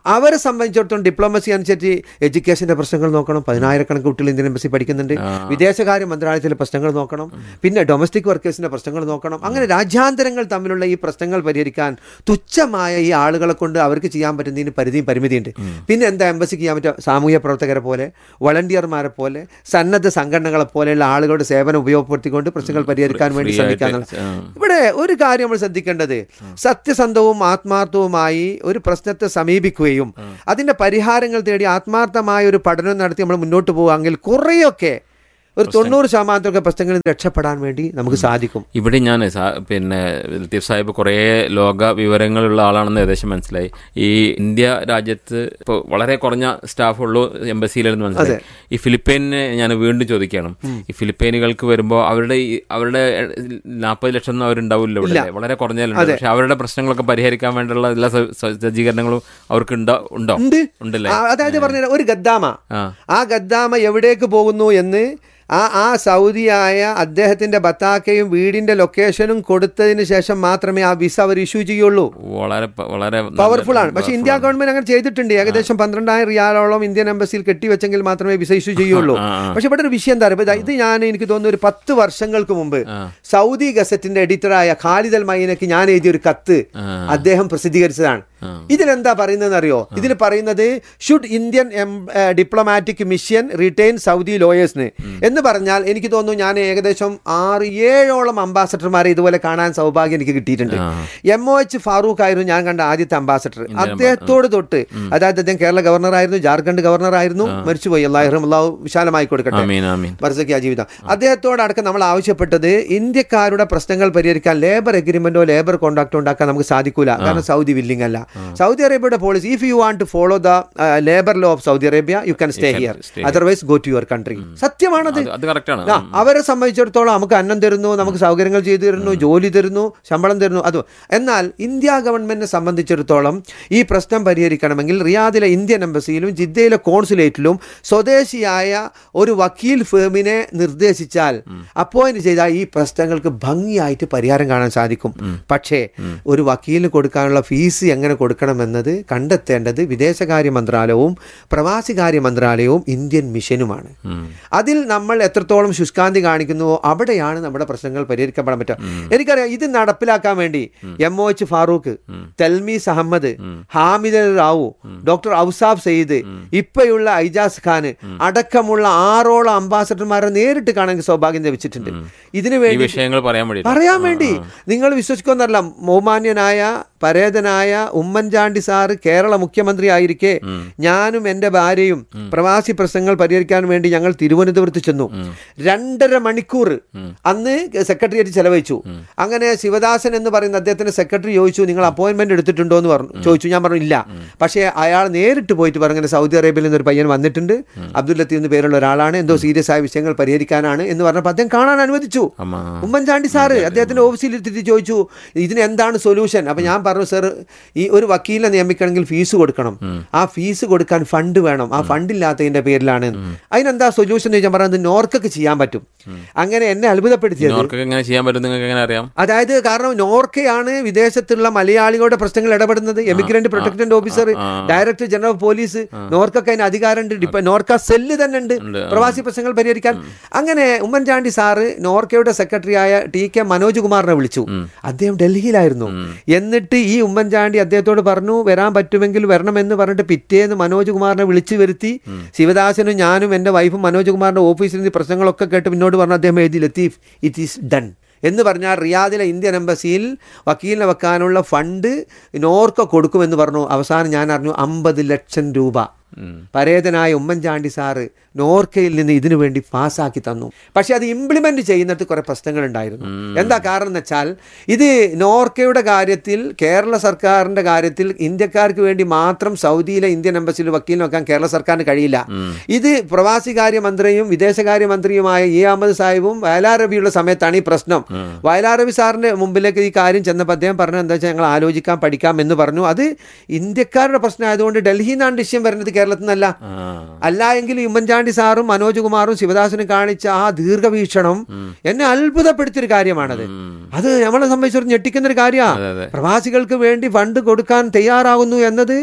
അവരെ സംബന്ധിച്ചിടത്തോളം ഡിപ്ലോമസി അനുസരിച്ച് എഡ്യൂക്കേഷന്റെ പ്രശ്നങ്ങൾ നോക്കണം പതിനായിരക്കണക്കിന് കുട്ടികൾ ഇന്ത്യൻ എംബസി പഠിക്കുന്നുണ്ട് വിദേശകാര്യ മന്ത്രാലയത്തിലെ പ്രശ്നങ്ങൾ നോക്കണം പിന്നെ ഡൊമസ്റ്റിക് വർക്കേഴ്സിന്റെ പ്രശ്നങ്ങൾ നോക്കണം അങ്ങനെ രാജ്യാന്തരങ്ങൾ തമ്മിലുള്ള ഈ പ്രശ്നങ്ങൾ പരിഹരിക്കാൻ തുച്ഛമായ ഈ ആളുകളെ കൊണ്ട് അവർക്ക് ചെയ്യാൻ പറ്റുന്നതിന് പരിധിയും പരിമിതിയുണ്ട് പിന്നെ എന്താ എംബസിക്ക് ചെയ്യാൻ പറ്റുക സാമൂഹ്യ പ്രവർത്തകരെ പോലെ വളണ്ടിയർമാരെ പോലെ സന്നദ്ധ സംഘടനകളെ പോലെയുള്ള ആളുകളുടെ സേവനം ഉപയോഗപ്പെടുത്തിക്കൊണ്ട് പ്രശ്നങ്ങൾ പരിഹരിക്കാൻ വേണ്ടി free ആയിട്ട്, ശ്രമിക്കാന്നുള്ള ആ. ഇവിടെ ഒരു കാര്യം നമ്മൾ ശ്രദ്ധിക്കേണ്ടത് സത്യസന്ധവും ആത്മാർത്ഥവുമായി ഒരു പ്രശ്നത്തെ സമീപിക്കുകയും അതിന്റെ പരിഹാരങ്ങൾ തേടി ആത്മാർത്ഥമായ ഒരു പഠനം നടത്തി നമ്മൾ മുന്നോട്ട് പോവുകയാണെങ്കിൽ കുറേയൊക്കെ ഒരു തൊണ്ണൂറ് ശതമാനത്തൊക്കെ പ്രശ്നങ്ങളിൽ നിന്ന് രക്ഷപ്പെടാൻ വേണ്ടി നമുക്ക് സാധിക്കും ഇവിടെ ഞാൻ സാ- പിന്നെ ലത്തീഫ് സാഹിബ് കുറേ ലോക വിവരങ്ങളുള്ള ആളാണെന്ന് ഏകദേശം മനസ്സിലായി ഈ ഇന്ത്യ രാജ്യത്ത് ഇപ്പോൾ വളരെ കുറഞ്ഞ സ്റ്റാഫ് ഉള്ളൂ എംബസിയിലെന്ന് മനസ്സിലായി ഈ ഫിലിപ്പൈനിനെ ഞാൻ വീണ്ടും ചോദിക്കുകയാണ് ഈ ഫിലിപ്പൈനുകൾക്ക് വരുമ്പോൾ അവരുടെ ഈ- അവരുടെ നാൽപ്പത് ലക്ഷം ഒന്നും അവരുണ്ടാവില്ല ഇവിടെ അല്ലേ? വളരെ കുറഞ്ഞാലുണ്ട് പക്ഷെ അവരുടെ പ്രശ്നങ്ങളൊക്കെ പരിഹരിക്കാൻ വേണ്ടിയുള്ള എല്ലാ സ- സ- സജ്ജീകരണങ്ങളും അവർക്ക് ഉണ്ടോ ഉണ്ടോ ഉണ്ട് ഉണ്ടല്ലേ ആ, അതായത് പറഞ്ഞ ഒരു ഗദ്ദാമ ആ. ആ ഗദ്ദാമ എവിടേക്ക് പോകുന്നു എന്ന് ആ ആ സൗദിയായ അദ്ദേഹത്തിന്റെ ബത്താക്കയും വീടിന്റെ ലൊക്കേഷനും കൊടുത്തതിന് ശേഷം മാത്രമേ ആ വിസ അവർ ഇഷ്യൂ ചെയ്യുള്ളൂ വളരെ പ- വളരെ നല്ല- പവർഫുൾ ആണ് പക്ഷേ ഇന്ത്യ powerful ആണ്. ഗവൺമെന്റ് അങ്ങനെ ചെയ്തിട്ടുണ്ട് ഏകദേശം പന്ത്രണ്ടായിരം റിയാലോളം ഇന്ത്യൻ എംബസിയിൽ കെട്ടിവെച്ചെങ്കിൽ മാത്രമേ വിസ ഇഷ്യൂ ചെയ്യുള്ളൂ ആ, ആ. പക്ഷെ ഇവിടെ ഒരു വിഷയം എന്താ പറയുക ഇത് ഞാൻ എനിക്ക് തോന്നുന്നു ഒരു പത്ത് വർഷങ്ങൾക്ക് മുമ്പ് സൗദി ഗസറ്റിന്റെ എഡിറ്ററായ ഖാലിദ് അൽ മൈനക്ക് ഞാൻ എഴുതിയ ഒരു കത്ത് അദ്ദേഹം പ്രസിദ്ധീകരിച്ചതാണ് ഇതിലെന്താ പറയുന്നതെന്ന് അറിയോ ഇതിൽ പറയുന്നത് should Indian diplomatic mission retain Saudi ലോയേഴ്സിന് എന്ന് പറഞ്ഞാൽ എനിക്ക് തോന്നുന്നു ഞാൻ ഏകദേശം ആറ് ഏഴോളം അംബാസഡർമാരെ ഇതുപോലെ കാണാൻ സൗഭാഗ്യം എനിക്ക് കിട്ടിയിട്ടുണ്ട് എം ഒ എച്ച് ഫാറൂഖ് ആയിരുന്നു ഞാൻ കണ്ട ആദ്യത്തെ അംബാസഡർ അദ്ദേഹത്തോട് തൊട്ട് അതായത് അദ്ദേഹം കേരള ഗവർണർ ആയിരുന്നു ജാർഖണ്ഡ് ഗവർണർ ആയിരുന്നു മരിച്ചുപോയി അള്ളാഹു അള്ളാഹു വിശാലമായി കൊടുക്കട്ടെ ആമീൻ ആമീൻ മർസക്കിയ ജീവിതം അദ്ദേഹത്തോടടക്കം നമ്മൾ ആവശ്യപ്പെട്ടത് ഇന്ത്യക്കാരുടെ പ്രശ്നങ്ങൾ പരിഹരിക്കാൻ ലേബർ എഗ്രിമെന്റോ ലേബർ കോൺട്രാക്റ്റോ ഉണ്ടാക്കാൻ നമുക്ക് സാധിക്കൂല കാരണം സൗദി വില്ലിംഗ് അല്ല സൗദി അറേബ്യയുടെ policy if you want to follow the labour law of Saudi Arabia you can stay here stay otherwise go to your country സത്യമാണത് അത് അത് കറക്റ്റാണ് ആ, അവരെ സംബന്ധിച്ചിടത്തോളം നമുക്ക് അന്നം തരുന്നു നമുക്ക് സൗകര്യങ്ങൾ ചെയ്തു തരുന്നു ജോലി തരുന്നു ശമ്പളം തരുന്നു അത് എന്നാൽ ഇന്ത്യ ഗവൺമെന്റിനെ സംബന്ധിച്ചിടത്തോളം ഈ പ്രശ്നം പരിഹരിക്കണമെങ്കിൽ റിയാദിലെ ഇന്ത്യൻ എംബസിയിലും ജിദ്ദയിലെ കോൺസുലേറ്റിലും സ്വദേശിയായ ഒരു വക്കീൽ ഫേമിനെ നിർദ്ദേശിച്ചാൽ അപ്പോയിന്റ് ചെയ്താൽ ഈ പ്രശ്നങ്ങൾക്ക് ഭംഗിയായിട്ട് പരിഹാരം കാണാൻ സാധിക്കും പക്ഷേ ഒരു വക്കീലിന് കൊടുക്കാനുള്ള ഫീസ് എങ്ങനെ കൊടുക്കണമെന്നത് കണ്ടെത്തേണ്ടത് വിദേശകാര്യ മന്ത്രാലയവും പ്രവാസികാര്യ മന്ത്രാലയവും ഇന്ത്യൻ മിഷനുമാണ് അതിൽ നമ്മൾ എത്രത്തോളം ശുഷ്കാന്തി കാണിക്കുന്നുവോ അവിടെയാണ് നമ്മുടെ പ്രശ്നങ്ങൾ പരിഹരിക്കപ്പെടാൻ പറ്റുക എനിക്കറിയാം ഇത് നടപ്പിലാക്കാൻ വേണ്ടി M O H Farooq Talmiz Ahmad Hamid Al Rao doctor Ausaf Sayeed ഇപ്പയുള്ള ഐജാസ് ഖാൻ അടക്കമുള്ള ആറോളം അംബാസഡർമാരെ നേരിട്ട് കാണാൻ സൗഭാഗ്യം ലഭിച്ചിട്ടുണ്ട് ഇതിനു ഈ വേണ്ടി വിഷയങ്ങൾ പറയാൻ വേണ്ടി പറയാൻ വേണ്ടി നിങ്ങൾ വിശ്വസിക്കുമെന്നല്ല ബഹുമാന്യനായ പരേതനായ ഉമ്മൻചാണ്ടി സാറ് കേരള മുഖ്യമന്ത്രി ആയിരിക്കെ ഞാനും എൻ്റെ ഭാര്യയും പ്രവാസി പ്രശ്നങ്ങൾ പരിഹരിക്കാൻ വേണ്ടി ഞങ്ങൾ തിരുവനന്തപുരത്ത് ചെന്നു രണ്ടര മണിക്കൂർ അന്ന് സെക്രട്ടേറിയറ്റ് ചെലവഴിച്ചു അങ്ങനെ ശിവദാസൻ എന്ന് പറയുന്ന അദ്ദേഹത്തിന്റെ സെക്രട്ടറി ചോദിച്ചു നിങ്ങൾ അപ്പോയിന്റ്മെന്റ് എടുത്തിട്ടുണ്ടോ എന്ന് പറഞ്ഞു ചോദിച്ചു ഞാൻ പറഞ്ഞു ഇല്ല പക്ഷേ അയാൾ നേരിട്ട് പോയിട്ട് പറഞ്ഞു "ഇങ്ങനെ സൗദി അറേബ്യയിൽ നിന്ന് ഒരു പയ്യൻ വന്നിട്ടുണ്ട് അബ്ദുൽ ലത്തീഫ് എന്ന് പേരുള്ള ഒരാളാണ് എന്തോ സീരിയസ് ആയ വിഷയങ്ങൾ പരിഹരിക്കാനാണ് എന്ന് പറഞ്ഞപ്പോൾ അദ്ദേഹം കാണാൻ അനുവദിച്ചു അമ്മ ഉമ്മൻചാണ്ടി സാറ് അദ്ദേഹത്തിന്റെ ഓഫീസിൽ ഇരുത്തിട്ട് ചോദിച്ചു ഇതിന് എന്താണ് സൊല്യൂഷൻ അപ്പൊ ഞാൻ പറഞ്ഞു സർ ഈ ഒരു വക്കീലിനെ നിയമിക്കണമെങ്കിൽ ഫീസ് കൊടുക്കണം ആ ഫീസ് കൊടുക്കാൻ ഫണ്ട് വേണം ആ ഫണ്ട് ഇല്ലാത്തതിന്റെ പേരിലാണ് അതിനെന്താ സൊല്യൂഷൻ എന്ന് ചോദിച്ചാൽ പറഞ്ഞത് നോർക്കൊക്കെ ചെയ്യാൻ പറ്റും അങ്ങനെ എന്നെ അത്ഭുതപ്പെടുത്തിയത് നോർക്കൊക്കെ എങ്ങനെ ചെയ്യാൻ പറ്റും നിങ്ങൾക്ക് എങ്ങനെ അറിയാം അതായത് കാരണം നോർക്കയാണ് വിദേശത്തുള്ള മലയാളികളുടെ പ്രശ്നങ്ങൾ ഇടപെടുന്നത് emigrant protector officer director general of police നോർക്കൊക്കെ അതിന് അധികാരമുണ്ട് ഇപ്പൊ നോർക്ക സെല്ല് തന്നെ ഉണ്ട് ഉണ്ട്, ആ. പ്രവാസി പ്രശ്നങ്ങൾ പരിഹരിക്കാൻ അങ്ങനെ ഉമ്മൻചാണ്ടി സാറ് നോർക്കയുടെ സെക്രട്ടറിയായ ടി കെ മനോജ് കുമാറിനെ വിളിച്ചു അദ്ദേഹം ഡൽഹിയിലായിരുന്നു എന്നിട്ട് ഈ ഉമ്മൻചാണ്ടി അദ്ദേഹത്തോട് പറഞ്ഞു വരാൻ പറ്റുമെങ്കിൽ വരണമെന്ന് പറഞ്ഞിട്ട് പിറ്റേന്ന് മനോജ് കുമാറിനെ വിളിച്ചു വരുത്തി ശിവദാസനും ഞാനും എൻ്റെ വൈഫും മനോജ് കുമാറിന്റെ ഓഫീസിൽ നിന്ന് ഈ പ്രശ്നങ്ങളൊക്കെ കേട്ട് പിന്നോട് പറഞ്ഞു അദ്ദേഹം എഴുതി ലത്തീഫ് ഇറ്റ് ഈസ് ഡൺ എന്ന് പറഞ്ഞാൽ റിയാദിലെ ഇന്ത്യൻ എംബസിയിൽ വക്കീലിനെ വെക്കാനുള്ള ഫണ്ട് നോർക്ക കൊടുക്കുമെന്ന് പറഞ്ഞു അവസാനം ഞാൻ അറിഞ്ഞു അമ്പത് ലക്ഷം രൂപ പരേതനായ ഉമ്മൻചാണ്ടി സാറ് നോർക്കയിൽ നിന്ന് ഇതിനു വേണ്ടി പാസ്സാക്കി തന്നു പക്ഷെ അത് ഇംപ്ലിമെന്റ് ചെയ്യുന്നിടത്ത് കുറെ പ്രശ്നങ്ങൾ ഉണ്ടായിരുന്നു എന്താ കാരണം എന്ന് വെച്ചാൽ ഇത് നോർക്കയുടെ കാര്യത്തിൽ കേരള സർക്കാരിന്റെ കാര്യത്തിൽ ഇന്ത്യക്കാർക്ക് വേണ്ടി മാത്രം സൗദിയിലെ ഇന്ത്യൻ എംബസിയിൽ വക്കീലിനെ വെക്കാൻ കേരള സർക്കാരിന് കഴിയില്ല ഇത് പ്രവാസികാര്യ മന്ത്രിയും വിദേശകാര്യ മന്ത്രിയുമായ ഇ അഹമ്മദ് സാഹിബും വയലാറബിയുള്ള സമയത്താണ് ഈ പ്രശ്നം വയലാറബി സാറിന്റെ മുമ്പിലേക്ക് ഈ കാര്യം ചെന്നപ്പോൾ അദ്ദേഹം പറഞ്ഞു എന്താ വെച്ചാൽ ഞങ്ങൾ ആലോചിക്കാം പഠിക്കാം എന്ന് പറഞ്ഞു അത് ഇന്ത്യക്കാരുടെ പ്രശ്നമായതുകൊണ്ട് ഡൽഹിയിൽ നിന്നാണ് ഡിസിഷൻ വരുന്നത് കേരളത്തിൽ നിന്നല്ല അല്ല എങ്കിൽ ഈ ഉമ്മൻചാണ്ടി സാറും മനോജ് കുമാറും ശിവദാസനും കാണിച്ച ആ ദീർഘവീക്ഷണം എന്നെ അത്ഭുതപ്പെടുത്തിയൊരു കാര്യമാണത് അത് നമ്മളെ സംബന്ധിച്ചിടത്തോളം ഞെട്ടിക്കുന്ന ഒരു കാര്യമാണ് അതെ, അതെ. പ്രവാസികൾക്ക് വേണ്ടി ഫണ്ട് കൊടുക്കാൻ തയ്യാറാകുന്നു എന്നത്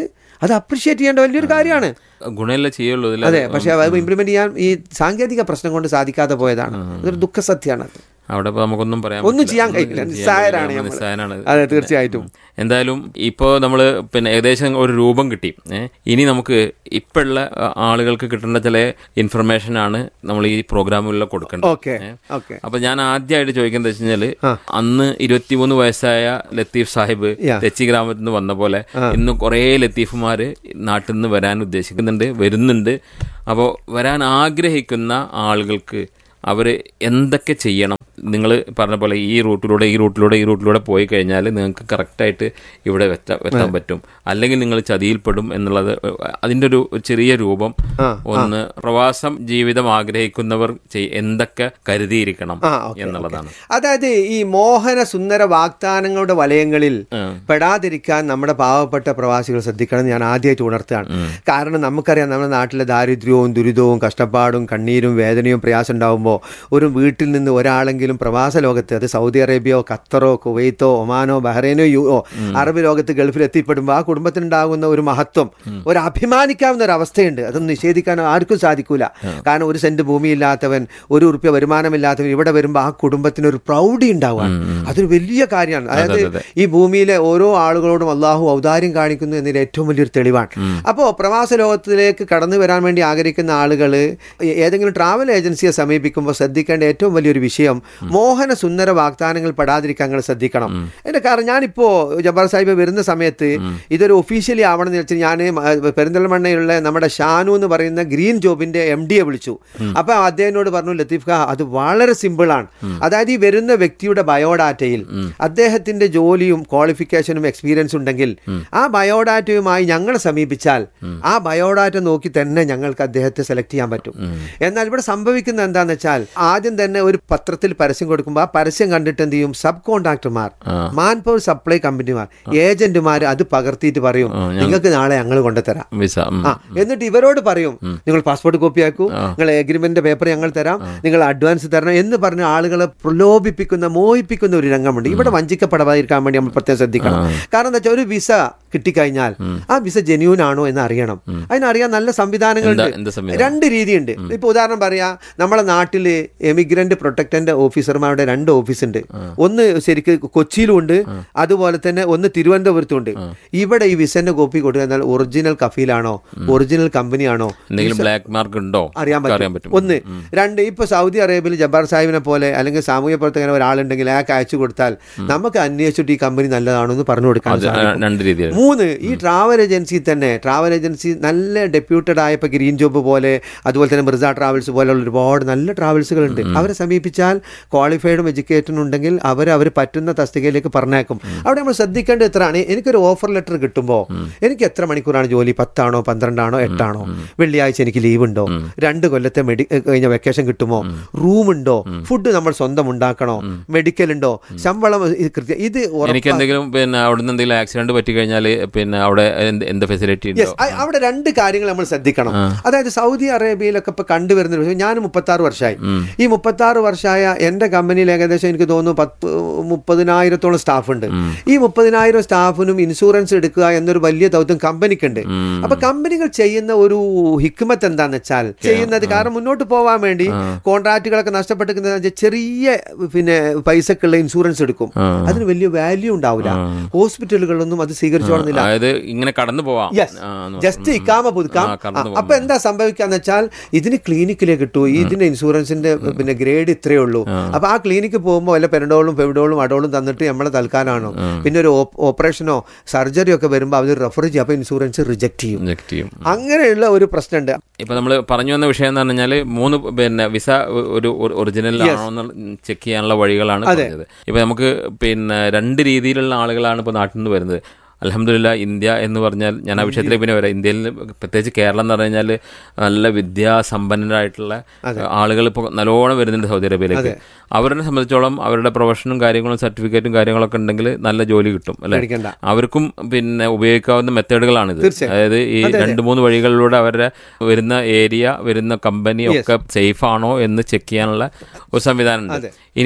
അത് അപ്രിഷിയേറ്റ് ചെയ്യേണ്ട വലിയൊരു കാര്യമാണ് ഗുണമല്ലേ ചെയ്യുള്ളൂ ഇതില് അതെ പക്ഷെ അത് ഇംപ്ലിമെന്റ് ചെയ്യാൻ ഈ സാങ്കേതിക പ്രശ്നം കൊണ്ട് സാധിക്കാതെ പോയതാണ് അതൊരു ദുഃഖസത്യമാണ് അത് അവിടെ ഇപ്പൊ നമുക്കൊന്നും പറയാൻ ഒന്നും പറ്റില്ല. ചെയ്യാൻ ഒന്നും കഴിയില്ല. ചെയ്യാൻ നിസ്സായരാണ് കഴിയില്ല. നമ്മള്. നിസ്സായനാണ്. അതെ, തീർച്ചയായിട്ടും. എന്തായാലും ഇപ്പോൾ നമ്മൾ പിന്നെ ഏകദേശം ഒരു രൂപം കിട്ടി ഏ? ഇനി നമുക്ക് ഇപ്പോഴുള്ള ആളുകൾക്ക് കിട്ടേണ്ട ചില ഇൻഫർമേഷൻ ആണ് നമ്മൾ ഈ പ്രോഗ്രാമുകളിൽ കൊടുക്കേണ്ടത് ഓക്കെ ഏ? ഓക്കെ അപ്പൊ ഞാൻ ആദ്യമായിട്ട് ചോദിക്കുന്നത് വെച്ച് കഴിഞ്ഞാല് അന്ന് ഇരുപത്തിമൂന്ന് വയസ്സായ ലത്തീഫ് സാഹിബ് Yeah. തെച്ചി ഗ്രാമത്തിൽ നിന്ന് വന്ന പോലെ ഇന്ന് കുറേ ലത്തീഫുമാര് നാട്ടിൽ നിന്ന് വരാൻ ഉദ്ദേശിക്കുന്നുണ്ട് വരുന്നുണ്ട് അപ്പോൾ വരാൻ ആഗ്രഹിക്കുന്ന ആളുകൾക്ക് അവർ എന്തൊക്കെ ചെയ്യണം നിങ്ങൾ പറഞ്ഞ പോലെ ഈ റൂട്ടിലൂടെ ഈ റൂട്ടിലൂടെ ഈ റൂട്ടിലൂടെ പോയി കഴിഞ്ഞാൽ നിങ്ങൾക്ക് കറക്റ്റായിട്ട് ഇവിടെ എത്താൻ എത്താൻ പറ്റും അല്ലെങ്കിൽ നിങ്ങൾ ചതിയിൽപ്പെടും എന്നുള്ളത് അതിൻ്റെ ഒരു ചെറിയ രൂപം ഒന്ന് പ്രവാസം ജീവിതം ആഗ്രഹിക്കുന്നവർ ചെയ്- എന്തൊക്കെ കരുതിയിരിക്കണം ആ, ഓക്കേ, എന്നുള്ളതാണ് അതായത് ഈ മോഹന സുന്ദര വാഗ്ദാനങ്ങളുടെ വലയങ്ങളിൽ പെടാതിരിക്കാൻ നമ്മുടെ പാവപ്പെട്ട പ്രവാസികൾ ശ്രദ്ധിക്കണം എന്ന് ഞാൻ ആദ്യമായിട്ട് ഉണർത്തുകയാണ് കാരണം നമുക്കറിയാം നമ്മുടെ നാട്ടിലെ ദാരിദ്ര്യവും ദുരിതവും കഷ്ടപ്പാടും കണ്ണീരും വേദനയും പ്രയാസം ഉണ്ടാകുമ്പോൾ ഒരു വീട്ടിൽ നിന്ന് ഒരാളെങ്കിലും പ്രവാസ ലോകത്ത് അത് സൗദി അറേബ്യയോ ഖത്തറോ കുവൈത്തോ ഒമാനോ ബഹ്റൈനോ യു ഓ അറബ് ലോകത്ത് ഗൾഫിൽ എത്തിപ്പെടുമ്പോൾ ആ കുടുംബത്തിനുണ്ടാകുന്ന ഒരു മഹത്വം ഒരു അഭിമാനിക്കാവുന്ന ഒരു അവസ്ഥയുണ്ട് അതൊന്നും നിഷേധിക്കാൻ ആർക്കും സാധിക്കൂല കാരണം ഒരു സെന്റ് ഭൂമിയില്ലാത്തവൻ ഒരു ഉറുപ്പ്യ വരുമാനമില്ലാത്തവൻ ഇവിടെ വരുമ്പോൾ ആ കുടുംബത്തിന് ഒരു പ്രൗഢി ഉണ്ടാവുകയാണ് അതൊരു വലിയ കാര്യമാണ് അതായത് ഈ ഭൂമിയിലെ ഓരോ ആളുകളോടും അള്ളാഹു ഔദാര്യം കാണിക്കുന്നു എന്നതിൽ ഏറ്റവും വലിയൊരു തെളിവാണ് അപ്പോൾ പ്രവാസ ലോകത്തിലേക്ക് കടന്നു വരാൻ വേണ്ടി ആഗ്രഹിക്കുന്ന ആളുകൾ ഏതെങ്കിലും ട്രാവൽ ഏജൻസിയെ സമീപിക്കുമ്പോൾ ശ്രദ്ധിക്കേണ്ട ഏറ്റവും വലിയൊരു വിഷയം മോഹന സുന്ദര വാഗ്ദാനങ്ങൾ പെടാതിരിക്കാൻ നിങ്ങൾ ശ്രദ്ധിക്കണം എന്റെ കാരണം ഞാനിപ്പോ ജബ്ബാർ സാഹിബ് വരുന്ന സമയത്ത് ഇതൊരു ഒഫീഷ്യലി ആവണം എന്ന് വെച്ചാൽ ഞാൻ പെരിന്തൽമണ്ണയുള്ള നമ്മുടെ ഷാനു എന്ന് പറയുന്ന ഗ്രീൻ ജോബിന്റെ എം ഡിയെ വിളിച്ചു അപ്പൊ അദ്ദേഹത്തിനോട് പറഞ്ഞു ലത്തീഫ് ഖാ അത് വളരെ സിമ്പിൾ ആണ് അതായത് ഈ വരുന്ന വ്യക്തിയുടെ ബയോഡാറ്റയിൽ അദ്ദേഹത്തിന്റെ ജോലിയും ക്വാളിഫിക്കേഷനും എക്സ്പീരിയൻസ് ഉണ്ടെങ്കിൽ ആ ബയോഡാറ്റയുമായി ഞങ്ങളെ സമീപിച്ചാൽ ആ ബയോഡാറ്റ നോക്കി തന്നെ ഞങ്ങൾക്ക് അദ്ദേഹത്തെ സെലക്ട് ചെയ്യാൻ പറ്റും എന്നാൽ ഇവിടെ സംഭവിക്കുന്നത് എന്താന്ന് വെച്ചാൽ ആദ്യം തന്നെ ഒരു പത്രത്തിൽ പരസ്യം കൊടുക്കുമ്പോൾ ആ പരസ്യം കണ്ടിട്ട് എന്ത് ചെയ്യും സബ് കോൺട്രാക്ടർമാർ മാൻ പവർ സപ്ലൈ കമ്പനിമാർ ഏജന്റുമാർ അത് പകർത്തിയിട്ട് പറയും നിങ്ങൾക്ക് നാളെ ഞങ്ങൾ കൊണ്ടുതരാം വിസ ഉം. ആ എന്നിട്ട് ഇവരോട് പറയും നിങ്ങൾ പാസ്പോർട്ട് കോപ്പി ആക്കൂ നിങ്ങൾ എഗ്രിമെന്റ് പേപ്പർ ഞങ്ങൾ തരാം നിങ്ങൾ അഡ്വാൻസ് തരണം എന്ന് പറഞ്ഞ് ആളുകളെ പ്രലോഭിപ്പിക്കുന്ന മോഹിപ്പിക്കുന്ന ഒരു രംഗമുണ്ട് ഇവിടെ വഞ്ചിക്കപ്പെടാതിരിക്കാൻ വേണ്ടി നമ്മൾ പ്രത്യേകം ശ്രദ്ധിക്കണം കാരണം എന്താ വെച്ചാൽ ഒരു വിസ കിട്ടിക്കഴിഞ്ഞാൽ ആ വിസ ജെന്യൂൻ ആണോ എന്ന് അറിയണം അതിനറിയാൻ നല്ല സംവിധാനങ്ങളുണ്ട് എന്താ- എന്താ സംവിധാനം? രണ്ട് രീതിയുണ്ട് ഇപ്പൊ ഉദാഹരണം പറയാ നമ്മളെ നാട്ടില് എമിഗ്രന്റ് പ്രൊട്ടക്ടന്റ് ഓഫീസർമാരുടെ രണ്ട് ഓഫീസ് ഉണ്ട് ഒന്ന് ശരിക്ക് കൊച്ചിയിലും ഉണ്ട് അതുപോലെ തന്നെ ഒന്ന് തിരുവനന്തപുരത്തും ഉണ്ട് ഇവിടെ ഈ വിസന്റെ കോപ്പി കൊടുക്കുക എന്നാൽ ഒറിജിനൽ കഫീലാണോ ഒറിജിനൽ കമ്പനിയാണോ എന്തെങ്കിലും ബ്ലാക്ക് മാർക്ക് ഉണ്ടോ അറിയാൻ ഒക്കെ പറ്റും ഒന്ന് രണ്ട് ഇപ്പൊ സൗദി അറേബ്യയിൽ ജബ്ബാർ സാഹിബിനെ പോലെ അല്ലെങ്കിൽ സാമൂഹ്യ പ്രവർത്തകനെ ഒരാളുണ്ടെങ്കിൽ അയാൾക്ക് അയച്ചു കൊടുത്താൽ നമുക്ക് അന്വേഷിച്ചിട്ട് ഈ കമ്പനി നല്ലതാണോ എന്ന് പറഞ്ഞു കൊടുക്കാൻ അത് സാധിക്കും. രണ്ട് രീതിയിൽ മൂന്ന് ഈ ട്രാവൽ ഏജൻസി തന്നെ ട്രാവൽ ഏജൻസി നല്ല ഡെപ്യൂട്ടഡ് ആയ ഇപ്പൊ ഗ്രീൻ ജോബ് പോലെ അതുപോലെ തന്നെ മിർസ ട്രാവൽസ് പോലെയുള്ള ഒരുപാട് നല്ല ട്രാവൽസുകൾ ഉണ്ട് അവരെ സമീപിച്ചാൽ ക്വാളിഫൈഡും എഡ്യൂക്കേറ്റഡും ഉണ്ടെങ്കിൽ അവർ അവർ പറ്റുന്ന തസ്തികയിലേക്ക് പറഞ്ഞേക്കും അവിടെ നമ്മൾ ശ്രദ്ധിക്കേണ്ടത് എത്രയാണ് എനിക്കൊരു ഓഫർ ലെറ്റർ കിട്ടുമ്പോൾ എനിക്ക് എത്ര മണിക്കൂറാണ് ജോലി പത്താണോ പന്ത്രണ്ടാണോ എട്ടാണോ വെള്ളിയാഴ്ച എനിക്ക് ലീവ് ഉണ്ടോ രണ്ട് കൊല്ലത്തെ മെഡി കഴിഞ്ഞ വെക്കേഷൻ കിട്ടുമോ റൂം ഉണ്ടോ ഫുഡ് നമ്മൾ സ്വന്തം ഉണ്ടാക്കണോ മെഡിക്കൽ ഉണ്ടോ ശമ്പളം ഇത് കൃത്യം ഇത് ഉറപ്പാ- എനിക്ക് എന്തെങ്കിലും പിന്നെ അവിടുന്ന് എന്തെങ്കിലും ആക്സിഡന്റ് പറ്റി കഴിഞ്ഞാൽ പിന്നെ അവിടെ എന്ത് എന്ത് ഫെസിലിറ്റി ഉണ്ടോ യെസ് അവിടെ രണ്ട് കാര്യങ്ങൾ നമ്മൾ ശ്രദ്ധിക്കണം അതായത് സൗദി അറേബ്യയിലൊക്കെ ഇപ്പൊ കണ്ടുവരുന്ന ഒരു വിഷയം ഞാൻ മുപ്പത്തി ആറ് വർഷമായി ഈ മുപ്പത്തി ആറ് വർഷമായ എന്റെ കമ്പനിയിൽ ഏകദേശം എനിക്ക് തോന്നുന്നു പത്ത് മുപ്പതിനായിരത്തോളം സ്റ്റാഫ് ഉണ്ട് ഈ മുപ്പതിനായിരം സ്റ്റാഫിനും ഇൻഷുറൻസ് എടുക്കുക എന്നൊരു വലിയ ദൗത്യം കമ്പനിക്കുണ്ട് അപ്പൊ കമ്പനികൾ ചെയ്യുന്ന ഒരു ഹിക്മത്ത് എന്താന്ന് വെച്ചാൽ ചെയ്യുന്നത് കാരണം മുന്നോട്ട് പോവാൻ വേണ്ടി കോൺട്രാക്റ്റുകളൊക്കെ നഷ്ടപ്പെട്ടിരിക്കുന്നത് ചെറിയ പിന്നെ പൈസക്കുള്ള ഇൻഷുറൻസ് എടുക്കും അതിന് വലിയ വാല്യൂ ഉണ്ടാവില്ല ഹോസ്പിറ്റലുകളിലൊന്നും അത് സ്വീകരിച്ചോളുന്നില്ല അതായത് ഇങ്ങനെ കടന്നു പോവാം യെസ് ആ, എന്ന് ജസ്റ്റ് ഇക്കാമ പുതുക്കാം ആ, കടന്നു ആ, പോകാം. അപ്പൊ എന്താ സംഭവിക്കാന്ന് വെച്ചാൽ ഇതിന് ക്ലിനിക്കിലേ കിട്ടൂ ഇതിന്റെ ഇൻഷുറൻസിന്റെ പിന്നെ ഗ്രേഡ് ഇത്രയേ ഉള്ളൂ അപ്പൊ ആ ക്ലിനിക്ക് പോകുമ്പോൾ വല്ല പെരഡോളും ഫെവിഡോളും അഡോളും തന്നിട്ട് നമ്മളെ തൽക്കാലാണോ പിന്നെ ഒരു ഓപ്- ഓപ്പറേഷനോ സർജറിയോ ഒക്കെ വരുമ്പോൾ അവർ റെഫർ ചെയ്യും അപ്പൊ ഇൻഷുറൻസ് റിജക്ട് ചെയ്യും ഇൻജെക്ട് ചെയ്യും അങ്ങനെയുള്ള ഒരു പ്രശ്നമുണ്ട് ഇപ്പൊ നമ്മൾ പറഞ്ഞു വന്ന വിഷയം എന്ന് പറഞ്ഞാൽ മൂന്ന് പിന്നെ വിസ ഒരു ഒറിജിനൽ ആണോ എന്ന് ചെക്ക് ചെയ്യാനുള്ള വഴികളാണ് പറഞ്ഞത് ഇപ്പൊ നമുക്ക് പിന്നെ രണ്ട് രീതിയിലുള്ള ആളുകളാണ് ഇപ്പൊ നാട്ടിൽ നിന്ന് വരുന്നത് അലഹമില്ല ഇന്ത്യ എന്ന് പറഞ്ഞാൽ ഞാൻ ആ വിഷയത്തിലേക്ക് പിന്നെ വരാം ഇന്ത്യയിൽ പ്രത്യേകിച്ച് കേരളം എന്ന് പറഞ്ഞു കഴിഞ്ഞാൽ നല്ല വിദ്യാസമ്പന്നരായിട്ടുള്ള ആളുകൾ ഇപ്പോൾ നല്ലോണം വരുന്നുണ്ട് സൗദി അറേബ്യയിലേക്ക് അവരെ സംബന്ധിച്ചോളം അവരുടെ പ്രൊഫഷനും കാര്യങ്ങളും സർട്ടിഫിക്കറ്റും കാര്യങ്ങളൊക്കെ ഉണ്ടെങ്കിൽ നല്ല ജോലി കിട്ടും അല്ലെ പേടിക്കണ്ട. അവർക്കും പിന്നെ ഉപയോഗിക്കാവുന്ന മെത്തേഡുകളാണിത് തീർച്ചയായും. അതായത് ഈ രണ്ട് മൂന്ന് വഴികളിലൂടെ അവരുടെ വരുന്ന ഏരിയ വരുന്ന കമ്പനി ഒക്കെ സേഫ് ആണോ എന്ന് ചെക്ക് ചെയ്യാനുള്ള ഒരു സംവിധാനം ഉണ്ട് ഇനി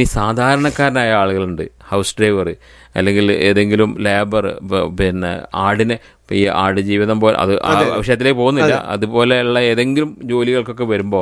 സാധാരണക്കാരനായ ആളുകളുണ്ട് ഹൗസ് ഡ്രൈവർ അല്ലെങ്കിൽ ഏതെങ്കിലും ലേബർ പിന്നെ ആടിനെ ഇപ്പൊ ഈ ആടുജീവിതം പോലെ അത് ആ വിഷയത്തിലേക്ക് പോകുന്നില്ല അതുപോലെയുള്ള ഏതെങ്കിലും ജോലികൾക്കൊക്കെ വരുമ്പോൾ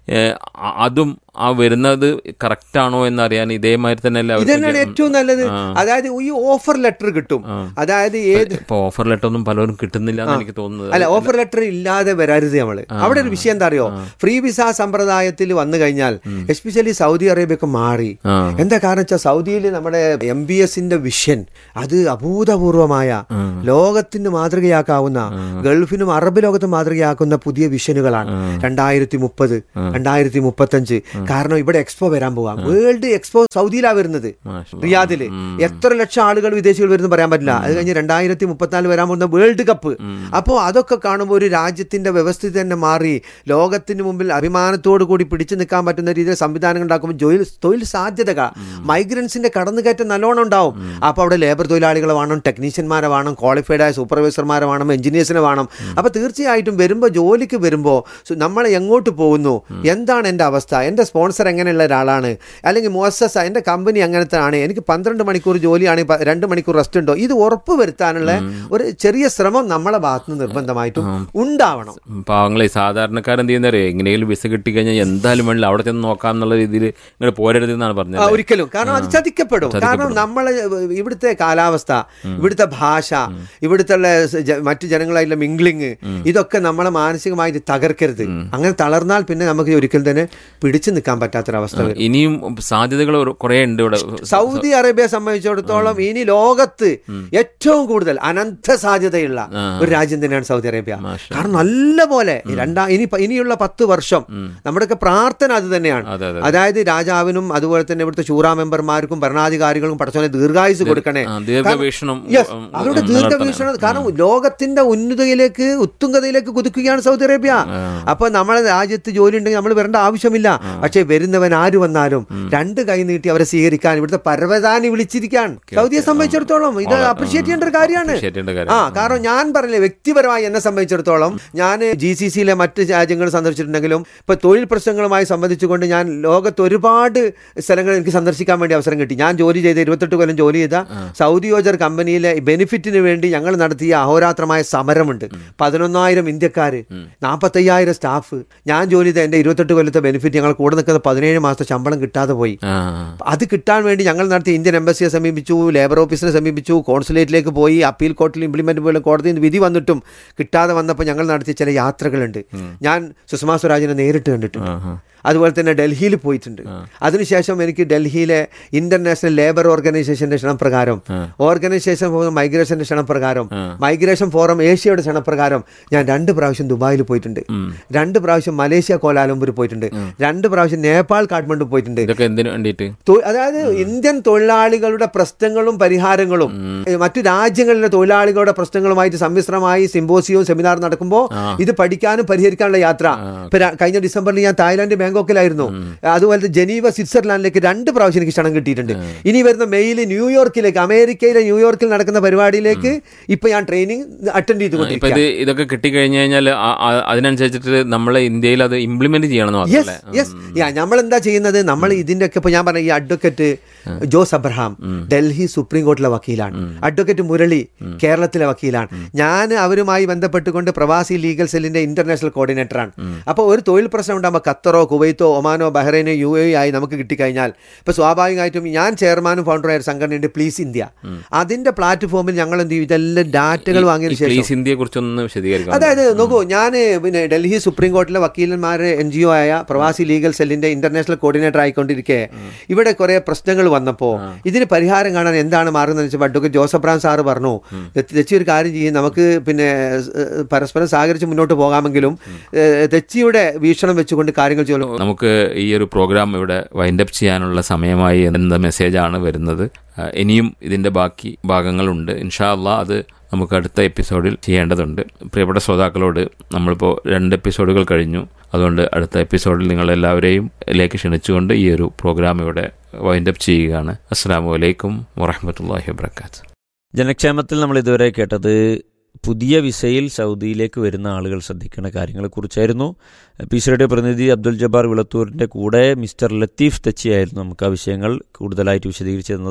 അതും ആ വരുന്നത് കറക്റ്റ് ആണോ എന്നറിയാൻ ഇതേമാതിരി തന്നെ അല്ലേ അവർക്ക് ഇതന്നെയാണ് ഏറ്റവും നല്ലത് അതായത് ഈ ഓഫർ ലെറ്റർ കിട്ടും അതായത് ഏത് ഇപ്പൊ ഓഫർ ലെറ്റർ ഒന്നും പലരും കിട്ടുന്നില്ല എന്ന് എനിക്ക് തോന്നുന്നത് അല്ല ഓഫർ ലെറ്റർ ഇല്ലാതെ വരരുത് നമ്മള് അവിടെ ഒരു വിഷയം എന്താ അറിയോ ഫ്രീ വിസ സമ്പ്രദായത്തിൽ വന്നു കഴിഞ്ഞാൽ എസ്പെഷ്യലി സൗദി അറേബ്യയൊക്കെ മാറി ആ. എന്താ കാരണം വെച്ചാൽ സൗദിയിൽ നമ്മുടെ എം ബി എസിന്റെ വിഷൻ അത് അഭൂതപൂർവമായ ലോകത്തിന് മാതൃകയാക്കാവുന്ന ഗൾഫിനും അറബ് ലോകത്തും മാതൃകയാക്കുന്ന പുതിയ വിഷനുകളാണ് രണ്ടായിരത്തി മുപ്പത് രണ്ടായിരത്തി മുപ്പത്തഞ്ച് കാരണം ഇവിടെ എക്സ്പോ വരാൻ പോവാം വേൾഡ് എക്സ്പോ സൗദിയിലാ വരുന്നത് മാഷാ. റിയാദില് എത്ര ലക്ഷം ആളുകൾ വിദേശികൾ വരുന്നു പറയാൻ പറ്റില്ല അത് കഴിഞ്ഞ് രണ്ടായിരത്തി മുപ്പത്തിനാല് വരാൻ പോകുന്ന വേൾഡ് കപ്പ് അപ്പോൾ അതൊക്കെ കാണുമ്പോൾ ഒരു രാജ്യത്തിന്റെ വ്യവസ്ഥിതി തന്നെ മാറി ലോകത്തിന് മുമ്പിൽ അഭിമാനത്തോടു കൂടി പിടിച്ചു നിൽക്കാൻ പറ്റുന്ന രീതിയിൽ സംവിധാനങ്ങൾ ഉണ്ടാക്കുമ്പോൾ തൊഴിൽ തൊഴിൽ സാധ്യതകൾ മൈഗ്രൻസിന്റെ കടന്നുകയറ്റം നല്ലോണം ഉണ്ടാവും അപ്പോൾ അവിടെ ലേബർ തൊഴിലാളികളെ വേണം ടെക്നീഷ്യന്മാരെ വേണം ക്വാളിഫൈഡ് ആയ സൂപ്പർവൈസർമാരെ വേണം എഞ്ചിനീയേഴ്സിനെ വേണം അപ്പോൾ തീർച്ചയായിട്ടും വരുമ്പോൾ ജോലിക്ക് വരുമ്പോൾ നമ്മൾ എങ്ങോട്ട് പോകുന്നു എന്താണ് എൻ്റെ അവസ്ഥ എൻ്റെ സ്പോൺസർ എങ്ങനെയുള്ള ഒരാളാണ് അല്ലെങ്കിൽ മോസസ് എൻ്റെ കമ്പനി അങ്ങനത്തെ ആണ് എനിക്ക് പന്ത്രണ്ട് മണിക്കൂർ ജോലിയാണെങ്കിൽ പ- രണ്ട് മണിക്കൂർ റെസ്റ്റ് ഉണ്ടോ ഇത് ഉറപ്പ് വരുത്താനുള്ള ഒരു ചെറിയ ശ്രമം നമ്മളെ ഭാഗത്ത് നിന്ന് നിർബന്ധമായിട്ടും ഉണ്ടാവണം പാവങ്ങളെ സാധാരണക്കാരെന്ത് ചെയ്യുന്നറിയോ എങ്ങനെയെങ്കിലും വിസ കിട്ടിക്കഴിഞ്ഞാൽ എന്തായാലും വേണ്ടില്ല അവിടെ ചെന്ന് നോക്കാം എന്നുള്ള രീതിയിൽ ഇങ്ങനെ പോരരുത് എന്നാണ് ആ, പറഞ്ഞത് ഒരിക്കലും കാരണം അത് ചതിക്കപ്പെടും കാരണം നമ്മളെ ഇവിടുത്തെ കാലാവസ്ഥ ഇവിടുത്തെ ഭാഷ ഇവിടുത്തെ ഉള്ള സ- ജ- മറ്റു ജനങ്ങളായിട്ടുള്ള മിംഗ്ലിങ് ഇതൊക്കെ നമ്മളെ മാനസികമായിട്ട് തകർക്കരുത് അങ്ങനെ തളർന്നാൽ പിന്നെ നമുക്ക് ഒരിക്കലും തന്നെ പിടിച്ചു നിൽക്കാൻ പറ്റാത്തൊരവസ്ഥ വരും ഇനിയും സാധ്യതകൾ കുറെ ഉണ്ട് ഇവിടെ സൗദി അറേബ്യയെ സംബന്ധിച്ചിടത്തോളം ഇനി ലോകത്ത് ഏറ്റവും കൂടുതൽ അനന്ത സാധ്യതയുള്ള ഒരു രാജ്യം തന്നെയാണ് സൗദി അറേബ്യ കാരണം നല്ല പോലെ രണ്ടാം ഇനി പ- ഇനിയുള്ള പത്ത് വർഷം നമ്മുടെയൊക്കെ പ്രാർത്ഥന അത് തന്നെയാണ് അതെ, അതെ. അതായത് രാജാവിനും അതുപോലെ തന്നെ ഇവിടുത്തെ ശൂറാ മെമ്പർമാർക്കും ഭരണാധികാരികൾക്കും പഠിച്ചോനെ ദീർഘായുസ് കൊടുക്കണേ ആ, ദീർഘവീക്ഷണം Yes, ഉം, അവരുടെ ഉം, ദീർഘവീക്ഷണം കാരണം ലോകത്തിന്റെ ഉന്നതയിലേക്ക് ഉത്തുംഗതയിലേക്ക് കുതിക്കുകയാണ് സൗദി അറേബ്യ അപ്പൊ നമ്മളെ രാജ്യത്ത് ജോലി ഉണ്ടെങ്കിൽ നമ്മൾ വരേണ്ട ആവശ്യമില്ല പക്ഷെ വരുന്നവൻ ആര് വന്നാലും രണ്ട് കൈ നീട്ടി അവരെ സ്വീകരിക്കാൻ ഇവിടുത്തെ പരവതാനി വിളിച്ചിരിക്കാൻ സൗദിയെ സംബന്ധിച്ചിടത്തോളം ഇത് അപ്രിഷിയേറ്റ് ചെയ്യേണ്ട ഒരു കാര്യമാണ് appreciate ചെയ്യേണ്ട കാര്യം. ആ കാരണം ഞാൻ പറഞ്ഞില്ലേ വ്യക്തിപരമായി എന്നെ സംബന്ധിച്ചിടത്തോളം ഞാൻ ജി സി സിയിലെ മറ്റ് രാജ്യങ്ങൾ സന്ദർശിച്ചിട്ടുണ്ടെങ്കിലും ഇപ്പൊ തൊഴിൽ പ്രശ്നങ്ങളുമായി സംബന്ധിച്ചുകൊണ്ട് ഞാൻ ലോകത്ത് ഒരുപാട് സ്ഥലങ്ങൾ എനിക്ക് സന്ദർശിക്കാൻ വേണ്ടി അവസരം കിട്ടി ഞാൻ ജോലി ചെയ്ത ഇരുപത്തെട്ട് കൊല്ലം ജോലി ചെയ്ത സൗദി യോജർ കമ്പനിയിലെ ബെനിഫിറ്റിന് വേണ്ടി ഞങ്ങൾ നടത്തിയ അഹോരാത്രമായ സമരമുണ്ട് പതിനൊന്നായിരം ഇന്ത്യക്കാർ നാൽപ്പത്തയ്യായിരം സ്റ്റാഫ് ഞാൻ ജോലി ചെയ്ത എൻ്റെ ഇരുപത്തെട്ട് കൊല്ലത്തെ ബെനിഫിറ്റ് ഞങ്ങൾ കൂടെ നിൽക്കുന്ന പതിനേഴ് മാസത്തെ ശമ്പളം കിട്ടാതെ പോയി ആ, അത് കിട്ടാൻ വേണ്ടി ഞങ്ങൾ നടത്തിയ ഇന്ത്യൻ എംബസിയെ സമീപിച്ചു ലേബർ ഓഫീസിനെ സമീപിച്ചു കോൺസുലേറ്റിലേക്ക് പോയി അപ്പീൽ കോർട്ടിൽ ഇംപ്ലിമെന്റ് പോലെ കോടതിയിൽ നിന്ന് വിധി വന്നിട്ടും കിട്ടാതെ വന്നപ്പോൾ ഞങ്ങൾ നടത്തിയ ചില യാത്രകളുണ്ട് ഞാൻ സുഷമാ സ്വരാജിനെ നേരിട്ട് കണ്ടിട്ടുണ്ട് അതുപോലെ തന്നെ ഡൽഹിയിൽ പോയിട്ടുണ്ട് അതിനുശേഷം എനിക്ക് ഡൽഹിയിലെ ഇന്റർനാഷണൽ ലേബർ ഓർഗനൈസേഷന്റെ ക്ഷണപ്രകാരം ഓർഗനൈസേഷൻ ഫോർ മൈഗ്രേഷന്റെ ക്ഷണപ്രകാരം മൈഗ്രേഷൻ ഫോറം ഏഷ്യയുടെ ക്ഷണപ്രകാരം ഞാൻ രണ്ട് പ്രാവശ്യം ദുബായിൽ പോയിട്ടുണ്ട് രണ്ട് പ്രാവശ്യം മലേഷ്യ കോലാലംപൂർ പോയിട്ടുണ്ട് രണ്ട് പ്രാവശ്യം നേപ്പാൾ കാഠ്മണ്ഡു പോയിട്ടുണ്ട് ഇതൊക്കെ എന്തിനു വേണ്ടിയിട്ട് തൊ- അതായത് ഇന്ത്യൻ തൊഴിലാളികളുടെ പ്രശ്നങ്ങളും പരിഹാരങ്ങളും ഏ, മറ്റു രാജ്യങ്ങളിലെ തൊഴിലാളികളുടെ പ്രശ്നങ്ങളുമായിട്ട് സമ്മിശ്രമായി സിമ്പോസിയവും സെമിനാർ നടക്കുമ്പോൾ ഇത് പഠിക്കാനും പരിഹരിക്കാനുള്ള യാത്ര ഇപ്പൊ ര- കഴിഞ്ഞ ഡിസംബറിൽ ഞാൻ തായ്ലാന്റ് ബാങ്കോക്കിലായിരുന്നു അതുപോലെ ജനീവ സ്വിറ്റ്സർലാൻഡിലേക്ക് രണ്ട് പ്രാവശ്യം എനിക്ക് ക്ഷണം കിട്ടിയിട്ടുണ്ട് ഇനി വരുന്ന മെയിൽ ന്യൂയോർക്കിലേക്ക് അമേരിക്കയിലെ ന്യൂയോർക്കിൽ നടക്കുന്ന പരിപാടിയിലേക്ക് ഇപ്പൊ ഞാൻ ട്രെയിനിങ് അറ്റൻഡ് ഇപ്പൊ ചെയ്തുകൊണ്ടിരിക്കുക ഇത് ഇതൊക്കെ കിട്ടിക്കഴിഞ്ഞു കഴിഞ്ഞാൽ അതിനനുസരിച്ചിട്ട് നമ്മളെ ഇന്ത്യയിൽ അത് ഇംപ്ലിമെന്റ് ചെയ്യണം എന്ന് യെസ് മാത്രമല്ലേ യെസ് യാ നമ്മൾ എന്താ ചെയ്യുന്നത് നമ്മൾ ഇതിന്റെ ഒക്കെ ഇപ്പൊ ഞാൻ പറഞ്ഞ ഈ അഡ്വക്കേറ്റ് ജോസ് അബ്രഹാം ഡൽഹി സുപ്രീം കോർട്ടിലെ വക്കീലാണ് അഡ്വക്കേറ്റ് മുരളി കേരളത്തിലെ വക്കീലാണ് ഞാൻ അവരുമായി ബന്ധപ്പെട്ടുകൊണ്ട് പ്രവാസി ലീഗൽ സെല്ലിന്റെ ഇന്റർനാഷണൽ കോർഡിനേറ്ററാണ് അപ്പോൾ ഒരു തൊഴിൽ പ്രശ്നം ഉണ്ടാകുമ്പോൾ ഖത്തറോ കുവൈത്തോ ഒമാനോ ബഹ്റൈനോ യു എ ആയി നമുക്ക് കിട്ടിക്കഴിഞ്ഞാൽ ഇപ്പൊ സ്വാഭാവികമായിട്ടും ഞാൻ ചെയർമാനും ഫൗണ്ടറായ ഒരു സംഘടനയുണ്ട് പ്ലീസ് ഇന്ത്യ അതിന്റെ പ്ലാറ്റ്ഫോമിൽ ഞങ്ങൾ എന്ത് ചെയ്യും ഇതെല്ലാം ഡാറ്റകൾ വാങ്ങിയതിനു ശേഷം പ്ലീസ് ഇന്ത്യയെ കുറിച്ചൊന്ന് വിശദീകരിക്കാം അതായത് നോക്കൂ ഞാൻ പിന്നെ ഡൽഹി സുപ്രീം കോർട്ടിലെ വക്കീലന്മാരെ എൻ ജി ഒ ആയ പ്രവാസി ലീഗൽ സെല്ലിന്റെ ഇന്റർനാഷണൽ കോർഡിനേറ്റർ ആയിക്കൊണ്ടിരിക്കെ ഇവിടെ കുറെ പ്രശ്നങ്ങൾ വന്നപ്പോൾ ഇതിന് പരിഹാരം കാണാൻ എന്താണ് മാറുന്നത് വെച്ചാൽ അഡ്വക്കേറ്റ് ജോസഫ് റാം സാറ് പറഞ്ഞു തെച്ചി ഒരു കാര്യം ചെയ്യും നമുക്ക് പിന്നെ ഏഹ്, പരസ്പരം സഹകരിച്ച് മുന്നോട്ട് പോകാമെങ്കിലും ഏഹ്, തെച്ചിയുടെ വീക്ഷണം വെച്ചുകൊണ്ട് കാര്യങ്ങൾ ചെയ്യണം നമുക്ക് ഈ ഒരു പ്രോഗ്രാം ഇവിടെ വൈൻഡപ്പ് ചെയ്യാനുള്ള സമയമായി എന്ന മെസ്സേജാണ് വരുന്നത് ആ, ഇനിയും ഇതിന്റെ ബാക്കി ഭാഗങ്ങളുണ്ട് ഇൻഷാ അള്ളാ അത് നമുക്ക് അടുത്ത എപ്പിസോഡിൽ ചെയ്യേണ്ടതുണ്ട് പ്രിയപ്പെട്ട ശ്രോതാക്കളോട് നമ്മളിപ്പോൾ രണ്ട് എപ്പിസോഡുകൾ കഴിഞ്ഞു അതുകൊണ്ട് അടുത്ത എപ്പിസോഡിൽ നിങ്ങളെല്ലാവരെയും ലേക്ക് ക്ഷണിച്ചുകൊണ്ട് ഈ ഒരു പ്രോഗ്രാം ഇവിടെ വൈൻഡപ്പ് ചെയ്യുകയാണ് അസ്സാം വലൈക്കും വറഹമത്തല്ലാഹി വാബർക്കാത്ത് ജനക്ഷേമത്തിൽ നമ്മൾ ഇതുവരെ കേട്ടത് പുതിയ വിസയിൽ സൗദിയിലേക്ക് വരുന്ന ആളുകൾ ശ്രദ്ധിക്കേണ്ട കാര്യങ്ങളെക്കുറിച്ചായിരുന്നു പീസറുടെ പ്രതിനിധി അബ്ദുൽ ജബ്ബാർ വിളത്തൂരിൻ്റെ കൂടെ മിസ്റ്റർ ലത്തീഫ് തെച്ചിയായിരുന്നു നമുക്ക് ആ വിഷയങ്ങൾ കൂടുതലായിട്ട് വിശദീകരിച്ചു തന്നത്